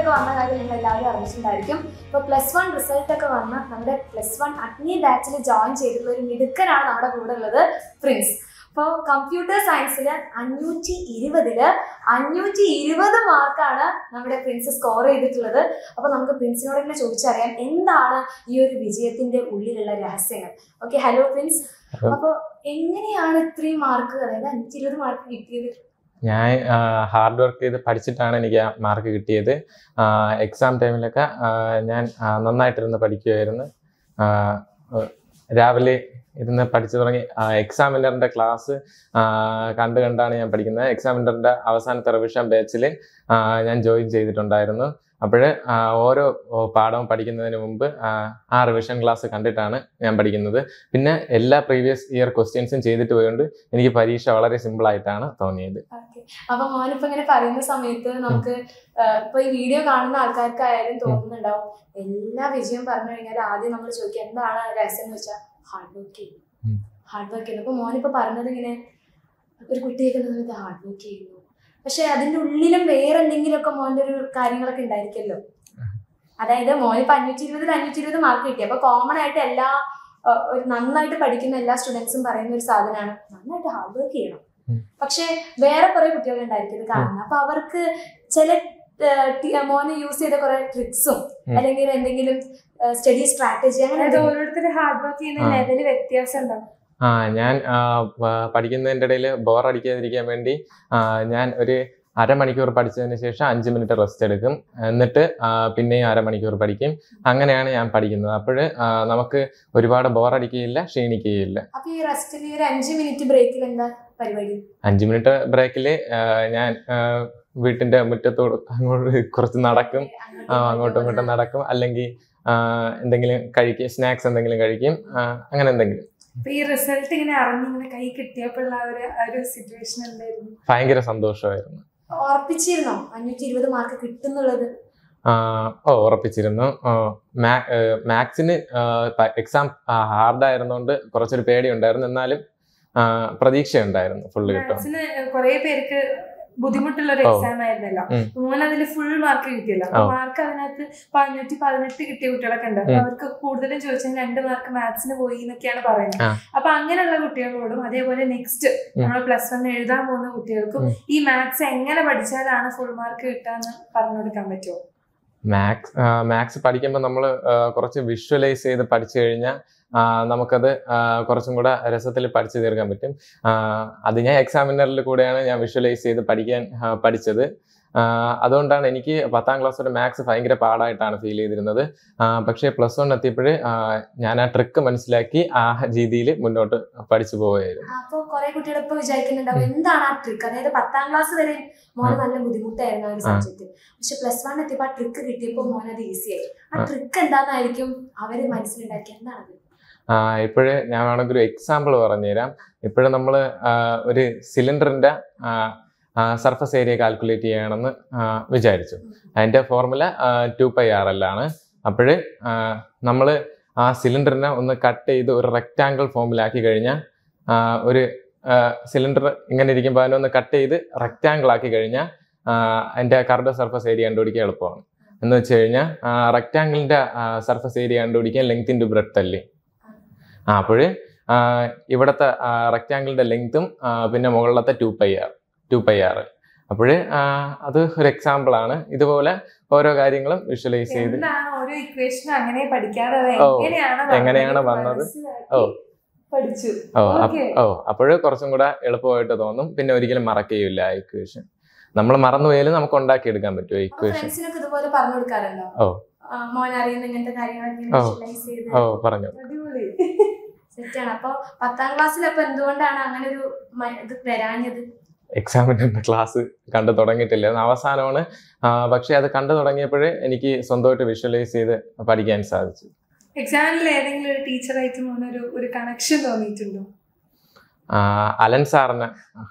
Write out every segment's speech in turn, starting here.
ഒക്കെ വന്ന കാര്യം നിങ്ങൾ എല്ലാവരും അറിഞ്ഞിട്ടുണ്ടായിരിക്കും ഇപ്പോൾ പ്ലസ് വൺ റിസൾട്ട് ഒക്കെ വന്ന നമ്മുടെ പ്ലസ് വൺ അഗ്നി ബാച്ചിൽ ജോയിൻ ചെയ്തിട്ടുള്ള ഒരു മിടുക്കനാണ് നമ്മുടെ കൂടെ ഉള്ളത് പ്രിൻസ് അപ്പോൾ കമ്പ്യൂട്ടർ സയൻസിൽ അഞ്ഞൂറ്റി ഇരുപതില് അഞ്ഞൂറ്റി ഇരുപത് മാർക്കാണ് നമ്മുടെ പ്രിൻസ് സ്കോർ ചെയ്തിട്ടുള്ളത് അപ്പോൾ നമുക്ക് പ്രിൻസിനോട് തന്നെ ചോദിച്ചറിയാം എന്താണ് ഈ ഒരു വിജയത്തിന്റെ ഉള്ളിലുള്ള രഹസ്യങ്ങൾ ഓക്കെ ഹലോ പ്രിൻസ് Hello. അപ്പോൾ എങ്ങനെയാണ് ഇത്രയും മാർക്ക് അതായത് അഞ്ഞൂറ്റി ഇരുപത് മാർക്ക് കിട്ടിയത് ഞാൻ ഹാർഡ് വർക്ക് ചെയ്ത് പഠിച്ചിട്ടാണ് എനിക്ക് ആ മാർക്ക് കിട്ടിയത് എക്സാം ടൈമിലൊക്കെ ആ, ഞാൻ ആ, നന്നായിട്ടിരുന്ന് പഠിക്കുമായിരുന്നു ആ, ആ, രാവിലെ ഇരുന്ന് പഠിച്ചു തുടങ്ങി എക്സാമിനറിൻ്റെ ക്ലാസ് കണ്ട് കണ്ടാണ് ഞാൻ പഠിക്കുന്നത് എക്സാമിനറിൻ്റെ അവസാനത്തെ റിവിഷൻ ബാച്ചിൽ ഞാൻ ജോയിൻ ചെയ്തിട്ടുണ്ടായിരുന്നു അപ്പോൾ ഓരോ ഓ, പാഠവും പഠിക്കുന്നതിന് മുമ്പ് ആ, ആ റിവിഷൻ ക്ലാസ് കണ്ടിട്ടാണ് ഞാൻ പഠിക്കുന്നത് പിന്നെ എല്ലാ പ്രീവിയസ് ഇയർ ക്വസ്റ്റ്യൻസും ചെയ്തിട്ട് പോയതുകൊണ്ട് എനിക്ക് പരീക്ഷ വളരെ സിമ്പിളായിട്ടാണ് തോന്നിയത് ഓക്കെ അപ്പൊ മോനിപ്പോ ഇങ്ങനെ പറയുന്ന സമയത്ത് നമുക്ക് ആ, ഇപ്പൊ ഈ വീഡിയോ കാണുന്ന ആൾക്കാർക്കായാലും തോന്നുന്നുണ്ടാവും എല്ലാ വിജയം പറഞ്ഞു കഴിഞ്ഞാൽ ആദ്യം നമ്മൾ ചോദിക്കുക എന്താണ് രഹസ്യം എന്ന് വെച്ചാൽ ഹാർഡ് വർക്ക് ചെയ്യുന്നു ഉം. ഹാർഡ് വർക്ക് ചെയ്യുന്നു അപ്പൊ മോനിപ്പോ പറഞ്ഞത് ഇങ്ങനെ ഒരു കുട്ടിയൊക്കെ സമയത്ത് ഹാർഡ് വർക്ക് ചെയ്യുന്നു പക്ഷെ അതിന്റെ ഉള്ളിലും വേറെ എന്തെങ്കിലുമൊക്കെ മോന്റെ ഒരു കാര്യങ്ങളൊക്കെ ഉണ്ടായിരിക്കല്ലോ അതായത് മോനിപ്പോ അഞ്ഞൂറ്റി ഇരുപതിൽ അഞ്ഞൂറ്റി ഇരുപത് മാർക്ക് കിട്ടി അപ്പൊ കോമൺ ആയിട്ട് എല്ലാ ആ, ഒരു നന്നായിട്ട് പഠിക്കുന്ന എല്ലാ സ്റ്റുഡൻസും പറയുന്ന ഒരു സാധനമാണ് നന്നായിട്ട് ഹാർഡ് വർക്ക് ചെയ്യണം ഉം. പക്ഷെ വേറെ കുറെ കുട്ടികൾ ഉണ്ടായിരിക്കും ഇത് കാണുന്നത് അപ്പൊ അവർക്ക് ചില മോന് യൂസ് ചെയ്ത കുറെ ട്രിക്സും ഉം. അല്ലെങ്കിൽ എന്തെങ്കിലും സ്റ്റഡി സ്ട്രാറ്റജി അങ്ങനെ അതായത് എന്തെങ്കിലും ഓരോരുത്തർ ഹാർഡ് വർക്ക് ചെയ്യുന്ന ആ. ലെവല് വ്യത്യാസം ഉണ്ടാവും ആ ഞാൻ ആ, പ- പഠിക്കുന്നതിൻ്റെ ഇടയിൽ ബോറടിക്കാതിരിക്കാൻ വേണ്ടി ആ, ഞാൻ ഒരു അരമണിക്കൂർ പഠിച്ചതിന് ശേഷം അഞ്ച് മിനിറ്റ് റെസ്റ്റ് എടുക്കും എന്നിട്ട് ആ, പിന്നെയും അരമണിക്കൂർ പഠിക്കും അങ്ങനെയാണ് ഞാൻ പഠിക്കുന്നത് അപ്പോൾ നമുക്ക് ഒരുപാട് ബോറടിക്കുകയില്ല ക്ഷീണിക്കുകയില്ല അപ്പൊ ഈ റെസ്റ്റിൽ ഒരു അഞ്ച് മിനിറ്റ് ബ്രേക്കിൽ എന്താ പരിപാടി അഞ്ച് മിനിറ്റ് ബ്രേക്കിൽ ഞാൻ ആ, വീട്ടിൻ്റെ മുറ്റത്തോട് അങ്ങോട്ട് കുറച്ച് നടക്കും ആ, അങ്ങോട്ടും ഇങ്ങോട്ടും നടക്കും അല്ലെങ്കിൽ ആ, എന്തെങ്കിലും കഴിക്കും സ്നാക്സ് എന്തെങ്കിലും കഴിക്കും ആ, അങ്ങനെ എന്തെങ്കിലും അപ്പൊ ഈ റിസൾട്ട് ഇങ്ങനെ അറിഞ്ഞ് ഇങ്ങനെ കൈ കിട്ടിയപ്പോഴുള്ള ആ ഒരു ആ ഒരു സിറ്റുവേഷൻ എന്തായിരുന്നു ഭയങ്കര സന്തോഷമായിരുന്നു ഉറപ്പിച്ചിരുന്നോ അഞ്ഞൂറ്റി ഇരുപത് മാർക്ക് കിട്ടുന്നുള്ളത് ആ, ഓ ഉറപ്പിച്ചിരുന്നു ആ, മാ- ഏ, മാത്സിന് എക്സാം ഹാർഡ് ആയിരുന്നുകൊണ്ട് കുറച്ചൊരു പേടി ഉണ്ടായിരുന്നു എന്നാലും ആ, പ്രതീക്ഷയുണ്ടായിരുന്നു ഫുള്ള് കിട്ടും മാത്സിന് കുറെ പേർക്ക് ബുദ്ധിമുട്ടുള്ള ഒരു ഓ. എക്സാം ആയിരുന്നല്ലോ ഉം. മോൻ അതിൽ ഫുൾ മാർക്ക് കിട്ടിയല്ലോ അപ്പൊ ഓ. മാർക്ക് അതിനകത്ത് അഞ്ഞൂറ്റി പതിനെട്ട് കിട്ടിയ കുട്ടികളൊക്കെ ഉണ്ട് അപ്പൊ ഉം. അവർക്ക് കൂടുതലും ചോദിച്ചാൽ രണ്ട് മാർക്ക് മാത്സിന് പോയി എന്നൊക്കെയാണ് പറയുന്നത് ആ. അപ്പൊ അങ്ങനെയുള്ള കുട്ടികളോടും അതേപോലെ നെക്സ്റ്റ് ഉം. നമ്മൾ പ്ലസ് വൺ എഴുതാൻ പോകുന്ന കുട്ടികൾക്കും ഉം. ഈ മാത്സ് എങ്ങനെ പഠിച്ചാലാണ് ഫുൾ മാർക്ക് കിട്ടാന്ന് പറഞ്ഞു കൊടുക്കാൻ പറ്റുമോ മാത്സ് മാത്സ് പഠിക്കുമ്പോൾ നമ്മൾ കുറച്ച് വിഷ്വലൈസ് ചെയ്ത് പഠിച്ചു കഴിഞ്ഞാൽ നമുക്കത് ആ, കുറച്ചും കൂടെ രസത്തിൽ പഠിച്ചു തീർക്കാൻ പറ്റും ആ, അത് ഞാൻ എക്സാമിനറിൽ കൂടെയാണ് ഞാൻ വിഷ്വലൈസ് ചെയ്ത് പഠിക്കാൻ ആ, പഠിച്ചത് ആ, അതുകൊണ്ടാണ് എനിക്ക് പത്താം ക്ലാസ് വരെ മാത്സ് ഭയങ്കര പാടായിട്ടാണ് ഫീൽ ചെയ്തിരുന്നത് ആ, പക്ഷേ പ്ലസ് വൺ എത്തിയപ്പോൾ ഞാൻ ആ ട്രിക്ക് മനസ്സിലാക്കി ആ രീതിയിൽ മുന്നോട്ട് പഠിച്ചു പോവുകയായിരുന്നു അപ്പൊ കുറെ കുട്ടികൾ ഇപ്പൊ വിചാരിക്കുന്നുണ്ടാവും എന്താണ് ആ ട്രിക്ക് അതായത് പത്താം ക്ലാസ് വരെ മോന് നല്ല ബുദ്ധിമുട്ടായിരുന്നു ആ ഒരു ആ. സബ്ജക്ട് പക്ഷെ പ്ലസ് വൺ എത്തിയപ്പോ ആ ട്രിക്ക് കിട്ടിയപ്പോ മോന് അത് ഈസി ആയി ആ ആ. ട്രിക്ക് എന്താണെന്നായിരിക്കും അവര് മനസ്സിലുണ്ടാക്കി എന്താണ് ഇപ്പോഴ് ഞാൻ വേണമെങ്കിൽ ഒരു എക്സാമ്പിൾ പറഞ്ഞുതരാം ഇപ്പോഴും നമ്മൾ ഒരു സിലിണ്ടറിൻ്റെ സർഫസ് ഏരിയ കാൽക്കുലേറ്റ് ചെയ്യണമെന്ന് ആ, വിചാരിച്ചു അതിൻ്റെ formula two pi R L ആണ് അപ്പോൾ നമ്മൾ ആ സിലിണ്ടറിനെ ഒന്ന് കട്ട് ചെയ്ത് ഒരു റെക്റ്റാങ്കിൾ ഫോമിലാക്കി കഴിഞ്ഞാൽ ഒരു സിലിണ്ടർ ഇങ്ങനെ ഇരിക്കുമ്പോൾ അതിനൊന്ന് കട്ട് ചെയ്ത് റെക്റ്റാങ്കിൾ ആക്കി കഴിഞ്ഞാൽ അതിൻ്റെ കറണ്ട് സർഫസ് ഏരിയ കണ്ടുപിടിക്കാൻ എളുപ്പമാണ് എന്ന് വെച്ച് കഴിഞ്ഞാൽ റെക്റ്റാങ്കിളിൻ്റെ സർഫസ് ഏരിയ കണ്ടുപിടിക്കാൻ ലെങ്ത് ഇൻറ്റു ബ്രെഡ് അല്ലേ ആ അപ്പോൾ ഇവിടുത്തെ റെക്റ്റാങ്കിളിൻ്റെ ലെങ്ത്തും പിന്നെ മുകളിലത്തെ two pi R two pi R അപ്പോൾ അത് ഒരു എക്സാമ്പിൾ ആണ് ഇതുപോലെ ഓരോ കാര്യങ്ങളും വിഷ്വലൈസ് ചെയ്ത് എന്താണ് ഓരോ ഇക്വേഷനും അങ്ങനെ പഠിക്കാതെ അത് ഓ, എങ്ങനെയാണ് എങ്ങനെയാണ് വന്നത്? മനസ്സിലാക്കി ഓ. പഠിച്ചു ഓ അപ്പ- Okay. ഓ അപ്പോൾ കുറച്ചും കൂടെ എളുപ്പമായിട്ട് തോന്നും പിന്നെ ഒരിക്കലും മറക്കുകയില്ല ആ ഇക്വേഷൻ നമ്മൾ മറന്നുപോയാലും നമുക്ക് ഉണ്ടാക്കിയെടുക്കാൻ പറ്റും അപ്പൊ ഇക്വേഷൻ ഫ്രണ്ട്സിനൊക്കെ ഇതുപോലെ പറഞ്ഞു കൊടുക്കാറുണ്ടോ ഓ. ആ, മോൻ അറിയുന്ന ഇങ്ങനത്തെ കാര്യങ്ങളൊക്കെ ഓ. വിഷ്വലൈസ് ചെയ്ത് ഓ പറഞ്ഞു അടിപൊളി സെറ്റാണ് അപ്പൊ പത്താം ക്ലാസ്സിൽ അപ്പൊ എന്തുകൊണ്ടാണ് അങ്ങനെ ഒരു മ- ഇത് വരാഞ്ഞത് എക്സാമിൻ്റെ ക്ലാസ് കണ്ടു തുടങ്ങിയിട്ടില്ലായിരുന്നു അവസാനമാണ് ആ, പക്ഷേ അത് കണ്ടു തുടങ്ങിയപ്പോഴേ എനിക്ക് സ്വന്തമായിട്ട് വിഷ്വലൈസ് ചെയ്ത് പഠിക്കാൻ സാധിച്ചു എക്സാമിൽ ഏതെങ്കിലും ഒരു ടീച്ചറായിട്ട് മോന് ഒരു ഒരു കണക്ഷൻ തോന്നിയിട്ടുണ്ടോ ആ, അലൻ സാറിന്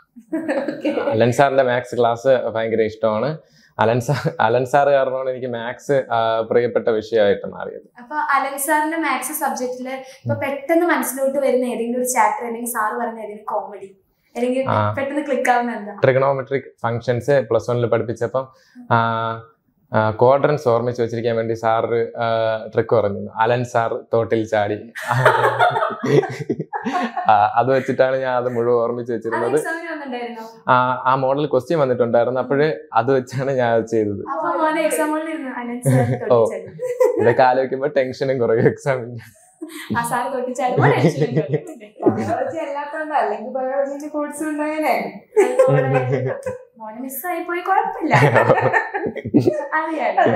അലൻ സാറിന്റെ മാത്സ് ക്ലാസ് ഭയങ്കര ഇഷ്ടമാണ് അലൻ സാർ അലൻ സാർ കാരണമാണ് എനിക്ക് മാത്സ് പ്രിയപ്പെട്ട വിഷയമായിട്ട് മാറിയത് അപ്പൊ അലൻ സാറിന്റെ മാത്സ് സബ്ജക്റ്റില് ഇപ്പൊ പെട്ടെന്ന് മനസ്സിലോട്ട് വരുന്ന ഏതെങ്കിലും ഒരു ചാപ്റ്റർ അല്ലെങ്കിൽ സാറ് പറയുന്ന ഏതെങ്കിലും കോമഡി അല്ലെങ്കിൽ ആ. പെട്ടെന്ന് ക്ലിക്ക് ആവുന്ന എന്താ ട്രിഗണോമെട്രിക് ഫങ്ഷൻസ് പ്ലസ് വണ്ണിൽ പഠിപ്പിച്ചപ്പം ആ, ക്വാഡ്രൻസ് ഓർമ്മിച്ച് വെച്ചിരിക്കാൻ വേണ്ടി സാറ് ട്രിക്ക് പറഞ്ഞു അലൻ സാർ തോട്ടിൽ ചാടി ആ, അത് വെച്ചിട്ടാണ് ഞാൻ അത് മുഴുവൻ ഓർമ്മിച്ച് അത് വെച്ചിരുന്നത് എക്സാമിന് വന്നിട്ടുണ്ടായിരുന്നോ ആ ആ മോഡൽ ക്വസ്റ്റ്യൻ വന്നിട്ടുണ്ടായിരുന്നു അപ്പോഴ് അത് വെച്ചാണ് ഞാൻ അത് ചെയ്തത് അപ്പൊ മോനെ എക്സാമുകളിൽ ഇരുന്നു അനന്ത് സാർ ഓ. തൊട്ടിച്ചാടി ഇതൊക്കെ ആലോചിക്കുമ്പോൾ ടെൻഷനും കുറയും എക്സാമിന് ആ സാർ തൊട്ടിച്ചാടുമ്പോ ടെൻഷൻ ബയോളജി അല്ലാത്തോണ്ട് അല്ലെങ്കിൽ ബയോളജിന്റെ കോഴ്സ് ഉണ്ടായനെ മോനെ മിസ്സായി പോയി കുഴപ്പമില്ല അറിയാലോ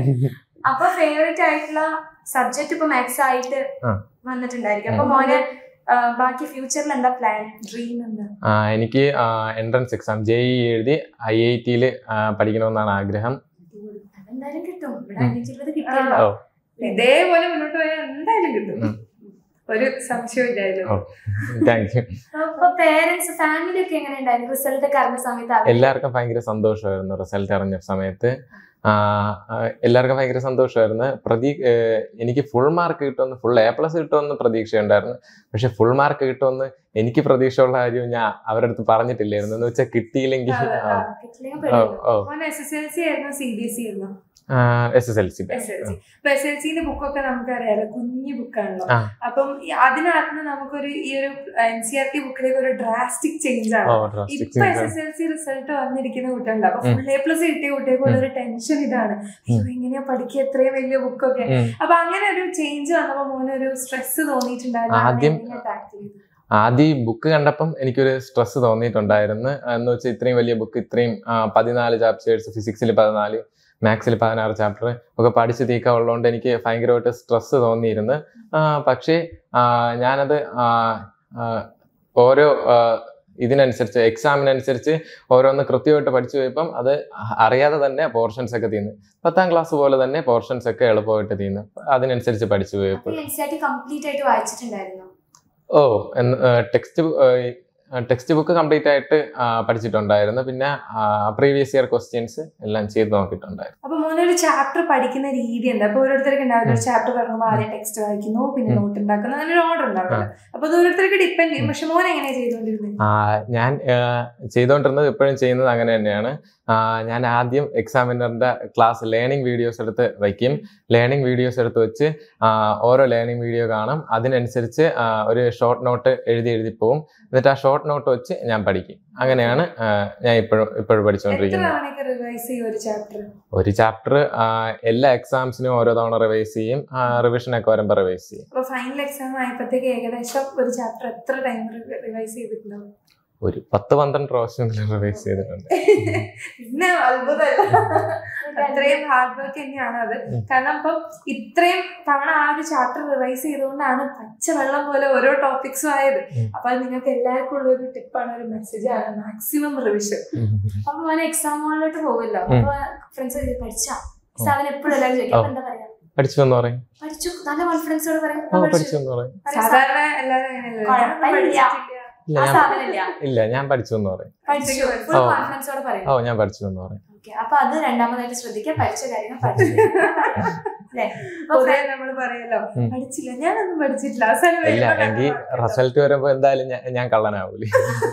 അപ്പൊ ഫേവറേറ്റ് ആയിട്ടുള്ള സബ്ജക്ട് ഇപ്പൊ മാത്സ് ആയിട്ട് ആ. വന്നിട്ടുണ്ടായിരിക്കും അപ്പൊ മോനെ ആ, ബാക്കി ഫ്യൂച്ചറിൽ എന്താ പ്ലാൻ ഡ്രീം എന്താ ആ, എനിക്ക് എൻട്രൻസ് എക്സാം ജെ ഇ എഴുതി ഐ ഐ ടിയിൽ പഠിക്കണമെന്നാണ് ആഗ്രഹം അതെന്തായാലും കിട്ടും ഇവിടെ ഉം. അന്വേഷിച്ചത് കിട്ടിയല്ലോ ഓ ഇതേപോലെ മുന്നോട്ട് പോയാൽ എന്തായാലും കിട്ടും ഉം. ഒരു സംശയവും ഇല്ലായിരുന്നു ഓ. താങ്ക് യു അപ്പൊ പേരൻസ് ഫാമിലി ഒക്കെ എങ്ങനെ ഉണ്ടായിരുന്നു റിസൾട്ട് ഒക്കെ അറിഞ്ഞ സമയത്ത് അവര് എല്ലാവർക്കും ഭയങ്കര സന്തോഷമായിരുന്നു റിസൾട്ട് അറിഞ്ഞ സമയത്ത് ആ, ആ, എല്ലാവർക്കും ഭയങ്കര സന്തോഷമായിരുന്നു പ്രതീ ഏഹ് എനിക്ക് ഫുൾ മാർക്ക് കിട്ടുമെന്ന് ഫുൾ എ പ്ലസ് കിട്ടുമെന്ന് പ്രതീക്ഷയുണ്ടായിരുന്നു പക്ഷെ ഫുൾ മാർക്ക് കിട്ടുമെന്ന് എനിക്ക് പ്രതീക്ഷയുള്ള കാര്യം ഞാൻ അവരുടെ അടുത്ത് പറഞ്ഞിട്ടില്ലായിരുന്നു എന്ന് വെച്ചാൽ കിട്ടിയില്ലെങ്കിൽ അതെ, ആ, കിട്ടില്ലെങ്കിൽ ഓ പെടുമല്ലോ. ഓ മോൻ എസ് എസ് എൽ സി ആയിരുന്നു സി ബി എസ് സി ആയിരുന്നു S S L C S L C അപ്പൊ എസ് എൽ സിന്റെ ബുക്കൊക്കെ നമുക്കറിയാലോ കുഞ്ഞു ബുക്കാണല്ലോ ആ. അപ്പം ഈ അതിനകത്ത് നമുക്കൊരു ഈ ഒരു എൻ സി ആർ ടി ബുക്കിലേക്ക് ഒരു ഡ്രാസ്റ്റിക് ചേഞ്ച് ആണ് ഓ ഇപ്പൊ S S L C result വന്നിരിക്കുന്ന കുട്ടികളുണ്ട് അപ്പൊ ഫുൾ എ പ്ലസ് കിട്ടിയ കുട്ടികൾക്ക് ഒരു ടെൻഷൻ ഇതാണ് അയ്യോ എങ്ങനെയാ പഠിക്കുക എത്രയും വലിയ ബുക്കൊക്കെ അപ്പൊ അങ്ങനെ ഒരു ചേഞ്ച് വന്നപ്പോ മോനൊരു സ്ട്രെസ് തോന്നിയിട്ടുണ്ടായിരുന്നു ആദ്യം- അതിനെ എങ്ങനെ tackle ചെയ്തു? ആദ്യം ഈ ബുക്ക് കണ്ടപ്പം എനിക്കൊരു സ്ട്രെസ് തോന്നിയിട്ടുണ്ടായിരുന്നു എന്ന് വെച്ചാൽ ഇത്രയും വലിയ ബുക്ക് ഇത്രയും ആ, പതിനാല് ചാപ്റ്റേഴ്സ് ഫിസിക്സിൽ പതിനാല് മാത്സിൽ പതിനാറ് ചാപ്റ്റർ ഒക്കെ പഠിച്ച് തീക്കാൻ ഉള്ളതുകൊണ്ട് എനിക്ക് ഭയങ്കരമായിട്ട് സ്ട്രെസ് തോന്നിയിരുന്നു ആ, പക്ഷേ ആ, ഞാനത് ആ, ആ, ഓരോ ആ, ഇതിനനുസരിച്ച് എക്സാമിനനുസരിച്ച് ഓരോന്ന് കൃത്യമായിട്ട് പഠിച്ചു പോയപ്പം അത് അറിയാതെ തന്നെ പോർഷൻസ് ഒക്കെ തീർന്നു പത്താം ക്ലാസ് പോലെ തന്നെ പോർഷൻസ് ഒക്കെ എളുപ്പമായിട്ട് തീർന്നു അതിനനുസരിച്ച് പഠിച്ചു അപ്പൊ പോയപ്പോൾ N C R T complete ആയിട്ട് വായിച്ചിട്ടുണ്ടായിരുന്നു ഓ ടെക്സ്റ്റ് ടെക്സ്റ്റ് ബുക്ക് കംപ്ലീറ്റ് ആയിട്ട് ആ, പഠിച്ചിട്ടുണ്ടായിരുന്നു പിന്നെ പ്രീവിയസ് ഇയർ ക്വസ്റ്റ്യൻസ് എല്ലാം ചെയ്ത് നോക്കിയിട്ടുണ്ടായിരുന്നു അപ്പൊ മോനൊരു ചാപ്റ്റർ പഠിക്കുന്ന രീതി ഉണ്ട് അപ്പൊ ഓരോരുത്തർക്ക് ഉണ്ടാവില്ല ഒരു ചാപ്റ്റർ തുടങ്ങുമ്പോൾ ആദ്യം ടെക്സ്റ്റ് വായിക്കുന്നു പിന്നെ ഉം. നോട്ട് ഉണ്ടാക്കുന്നു അങ്ങനെ ഒരു ഓർഡർ ഉണ്ടാവില്ല അപ്പൊ അത് ഓരോരുത്തർക്ക് ഡിപ്പെൻഡ് ചെയ്യും പക്ഷെ മോൻ എങ്ങനെയാ ചെയ്തുകൊണ്ടിരുന്നത് ആ, ഞാൻ ആ, ചെയ്തുകൊണ്ടിരുന്നത് ഇപ്പോഴും ചെയ്യുന്നത് അങ്ങനെ തന്നെയാണ് ആ, ഞാൻ ആദ്യം എക്സാമിനറിന്റെ ക്ലാസ് ലേണിംഗ് വീഡിയോസ് എടുത്ത് വയ്ക്കും ലേണിംഗ് വീഡിയോസ് എടുത്ത് വെച്ച് ആ, ഓരോ ലേണിംഗ് വീഡിയോ കാണും അതിനനുസരിച്ച് ആ, ഒരു ഷോർട്ട് നോട്ട് എഴുതി എഴുതി പോവും എന്നിട്ട് ആ ഷോർട്ട് നോട്ട് വെച്ച് ഞാൻ പഠിക്കും അങ്ങനെയാണ് ആ, ഞാൻ ഇപ്പോഴും ഇപ്പോഴും എത്ര പഠിച്ചുകൊണ്ടിരിക്കുന്നത് തവണയൊക്കെ റിവൈസ് ചെയ്യും ഒരു ചാപ്റ്റർ ഒരു ചാപ്റ്റർ എല്ലാ എക്സാംസിനും ഓരോ തവണ റിവൈസ് ചെയ്യും റിവിഷൻ ഒക്കെ വരുമ്പോൾ റിവൈസ് ചെയ്യും അപ്പൊ ഫൈനൽ എക്സാം ആയപ്പോഴത്തേക്ക് ഏകദേശം ഒരു ചാപ്റ്റർ എത്ര ടൈം റിവൈസ് ചെയ്തിട്ടുണ്ടാവും ഒരു പത്ത് പന്ത്രണ്ട് പ്രാവശ്യം റിവൈസ് ചെയ്തിട്ടുണ്ട് പിന്നെ അത്ഭുതമല്ല അത്രയും ഹാർഡ് വർക്ക് തന്നെയാണ് അത് ഉം. കാരണം ഇപ്പം ഇത്രയും തവണ ആ ഒരു ചാപ്റ്റർ റിവൈസ് ചെയ്തുകൊണ്ടാണ് പച്ചവെള്ളം പോലെ ഓരോ ടോപ്പിക്സും ആയത് ഉം. അപ്പൊ അത് നിങ്ങൾക്ക് എല്ലാവർക്കും ഉള്ള ഒരു ടിപ്പാണ് ഒരു മെസ്സേജ് ആണ് മാക്സിമം റിവിഷൻ അപ്പൊ മോനെ എക്സാം ഹോളിലോട്ട് പോകുമല്ലോ ഉം. അപ്പൊ ഫ്രണ്ട്സ് പഠിച്ചാ സാധനം എപ്പോഴും എല്ലാവരും ചോദിക്കും അപ്പൊ എന്താ പറയാ പഠിച്ചു എന്ന് പറയും പഠിച്ചു നല്ല കോൺഫിഡൻസോടെ പറയും ഓ "ഞാൻ പഠിച്ചു പഠിച്ചു." എന്ന് പറയും പറയും, "സാ- സാധാരണ എല്ലാവരും അങ്ങനെയല്ലേ ഞാനൊന്നും കുഴപ്പമില്ല. പഠിച്ചിട്ടില്ല. ഇല്ല ആ ഞാൻ സാധനമില്ല ഇല്ല ഞാൻ പഠിച്ചു എന്ന് പറയും പഠിച്ചു ഫുൾ ഓ. കോൺഫിഡൻസോടെ പറയും ഓ ഞാൻ പഠിച്ചു എന്ന് പറയും ഓക്കെ അപ്പൊ അത് രണ്ടാമതായിട്ട് ശ്രദ്ധിക്കുക പഠിച്ച കാര്യങ്ങൾ പഠിച്ചു അല്ലേ അപ്പൊ പൊതുവെ നമ്മൾ പറയല്ലോ ഉം. പഠിച്ചില്ല ഞാനൊന്നും പഠിച്ചിട്ടില്ല അവസാനം ഇല്ല വരുമ്പോ എങ്കിൽ കണ്ടു റിസൾട്ട് വരുമ്പോ എന്തായാലും ഞാൻ- ഞാൻ കള്ളനാവൂലേ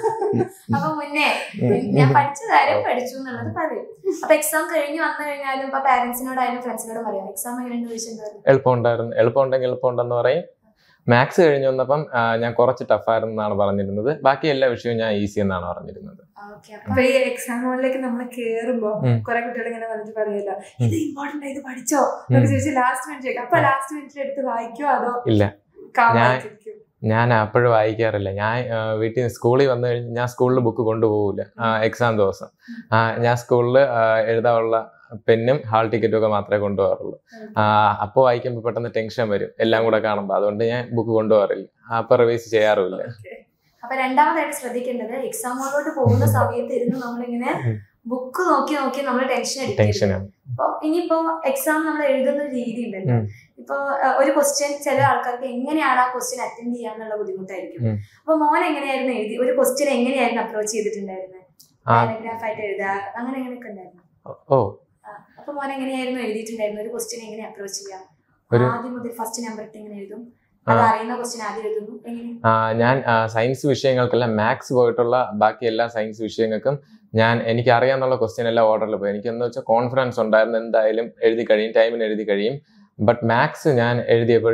അപ്പൊ മുന്നേ ഉം. ഞാൻ പഠിച്ച കാര്യം പഠിച്ചു എന്നുള്ളത് പറയും അപ്പൊ എക്സാം കഴിഞ്ഞ് വന്നു കഴിഞ്ഞാലും ഇപ്പൊ പാരന്റ്സിനോടായാലും ഫ്രണ്ട്സിനോടും പറയാം എക്സാം എങ്ങനെയുണ്ട് ചോദിച്ചിട്ടുണ്ട് എളുപ്പമുണ്ടായിരുന്നു എളുപ്പമുണ്ടെങ്കിൽ എളുപ്പമുണ്ടെന്ന് പറയും മാത്സ് കഴിഞ്ഞ് വന്നപ്പം ആ, ഞാൻ കുറച്ച് ടഫായിരുന്നു എന്നാണ് പറഞ്ഞിരുന്നത് ബാക്കി എല്ലാ വിഷയവും ഞാൻ ഈസി എന്നാണ് പറഞ്ഞിരുന്നത് ഓക്കെ അപ്പൊ ഈ എക്സാം ഹോളിലേക്ക് നമ്മൾ കേറുമ്പോ ഉം. കുറെ കുട്ടികൾ ഇങ്ങനെ വന്നിട്ട് പറയല്ലോ ഉം. ഇത് ഇമ്പോർട്ടന്റ് ഇത് പഠിച്ചോ എന്നൊക്കെ ചോദിച്ച് ലാസ്റ്റ് മിനിറ്റ് ചോദിക്കും അപ്പൊ ഉം. ലാസ്റ്റ് മിനിറ്റിൽ എടുത്ത് വായിക്കോ അതോ ഇല്ല calm ഞാൻ- ആയിട്ടിരിക്കും? ഞാൻ അപ്പോഴും വായിക്കാറില്ല ഞാൻ ആ, വീട്ടിൽ സ്കൂളിൽ വന്നു കഴിഞ്ഞ് ഞാൻ സ്കൂളിൽ ബുക്ക് കൊണ്ടുപോകില്ല എക്സാം ദിവസം ആ, ഞാൻ സ്കൂളിൽ എഴുതാനുള്ള പെന്നും ഹാൾ ടിക്കറ്റും ഒക്കെ മാത്രമേ കൊണ്ടുപോകാറുള്ളൂ അപ്പോൾ വായിക്കുമ്പോൾ പെട്ടെന്ന് ടെൻഷൻ വരും എല്ലാം കൂടെ കാണുമ്പോൾ അതുകൊണ്ട് ഞാൻ ബുക്ക് കൊണ്ടുപോകാറില്ല അപ്പോൾ റിവൈസ് ചെയ്യാറുമില്ല Okay. അപ്പൊ രണ്ടാമതായിട്ട് ശ്രദ്ധിക്കേണ്ടത് എക്സാം ഹോളിലോട്ട് പോകുന്ന സമയത്ത് ഇരുന്ന് നമ്മളിങ്ങനെ ഉം. ബുക്ക് നോക്കി നോക്കി നമ്മൾ ടെൻഷൻ അടിക്കരുത് ടെൻഷനാണ് അപ്പൊ ഇനിയിപ്പോ എക്സാം നമ്മൾ എഴുതുന്ന ഒരു രീതി ഉണ്ടല്ലോ ഉം. ഇപ്പൊ അഹ് ഒരു ക്വസ്റ്റ്യൻ ചില ആൾക്കാർക്ക് എങ്ങനെയാണ് ആ ക്വസ്റ്റ്യൻ അറ്റൻഡ് ചെയ്യാന്നുള്ള ബുദ്ധിമുട്ടായിരിക്കും ഉം. അപ്പൊ മോൻ എങ്ങനെയായിരുന്നു എഴുതി ഒരു ക്വസ്റ്റ്യൻ എങ്ങനെയായിരുന്നു അപ്രോച്ച് ചെയ്തിട്ടുണ്ടായിരുന്നത് ആ. പാരഗ്രാഫ് ആയിട്ട് എഴുതുക അങ്ങനെ എങ്ങനെയൊക്കെ ഉണ്ടായിരുന്നു ഓ ആ, അപ്പൊ മോൻ എങ്ങനെയായിരുന്നു എഴുതിയിട്ടുണ്ടായിരുന്നു ഒരു ക്വസ്റ്റ്യൻ എങ്ങനെ അപ്രോച്ച് ചെയ്യാം ഒരു- ആദ്യം മുതൽ ഫസ്റ്റ് നമ്പർ ഇട്ട് എങ്ങനെ എഴുതും അത് അറിയുന്ന ക്വസ്റ്റ്യൻ ആദ്യം എഴുതുന്നു എങ്ങനെ ആ, ഞാൻ സയൻസ് വിഷയങ്ങൾക്കെല്ലാം മാത്സ് പോയിട്ടുള്ള ബാക്കി എല്ലാ സയൻസ് വിഷയങ്ങൾക്കും ഞാൻ എനിക്ക് അറിയാന്നുള്ള ക്വസ്റ്റ്യൻ എല്ലാം ഓർഡറിൽ പോയി എനിക്ക് എന്ന് വെച്ചാൽ കോൺഫിഡൻസ് ഉണ്ടായിരുന്നു എന്തായാലും എഴുതി കഴിയും ടൈമിന് എഴുതി കഴിയും ബട്ട് മാത്സ് ഞാൻ എഴുതിയപ്പോൾ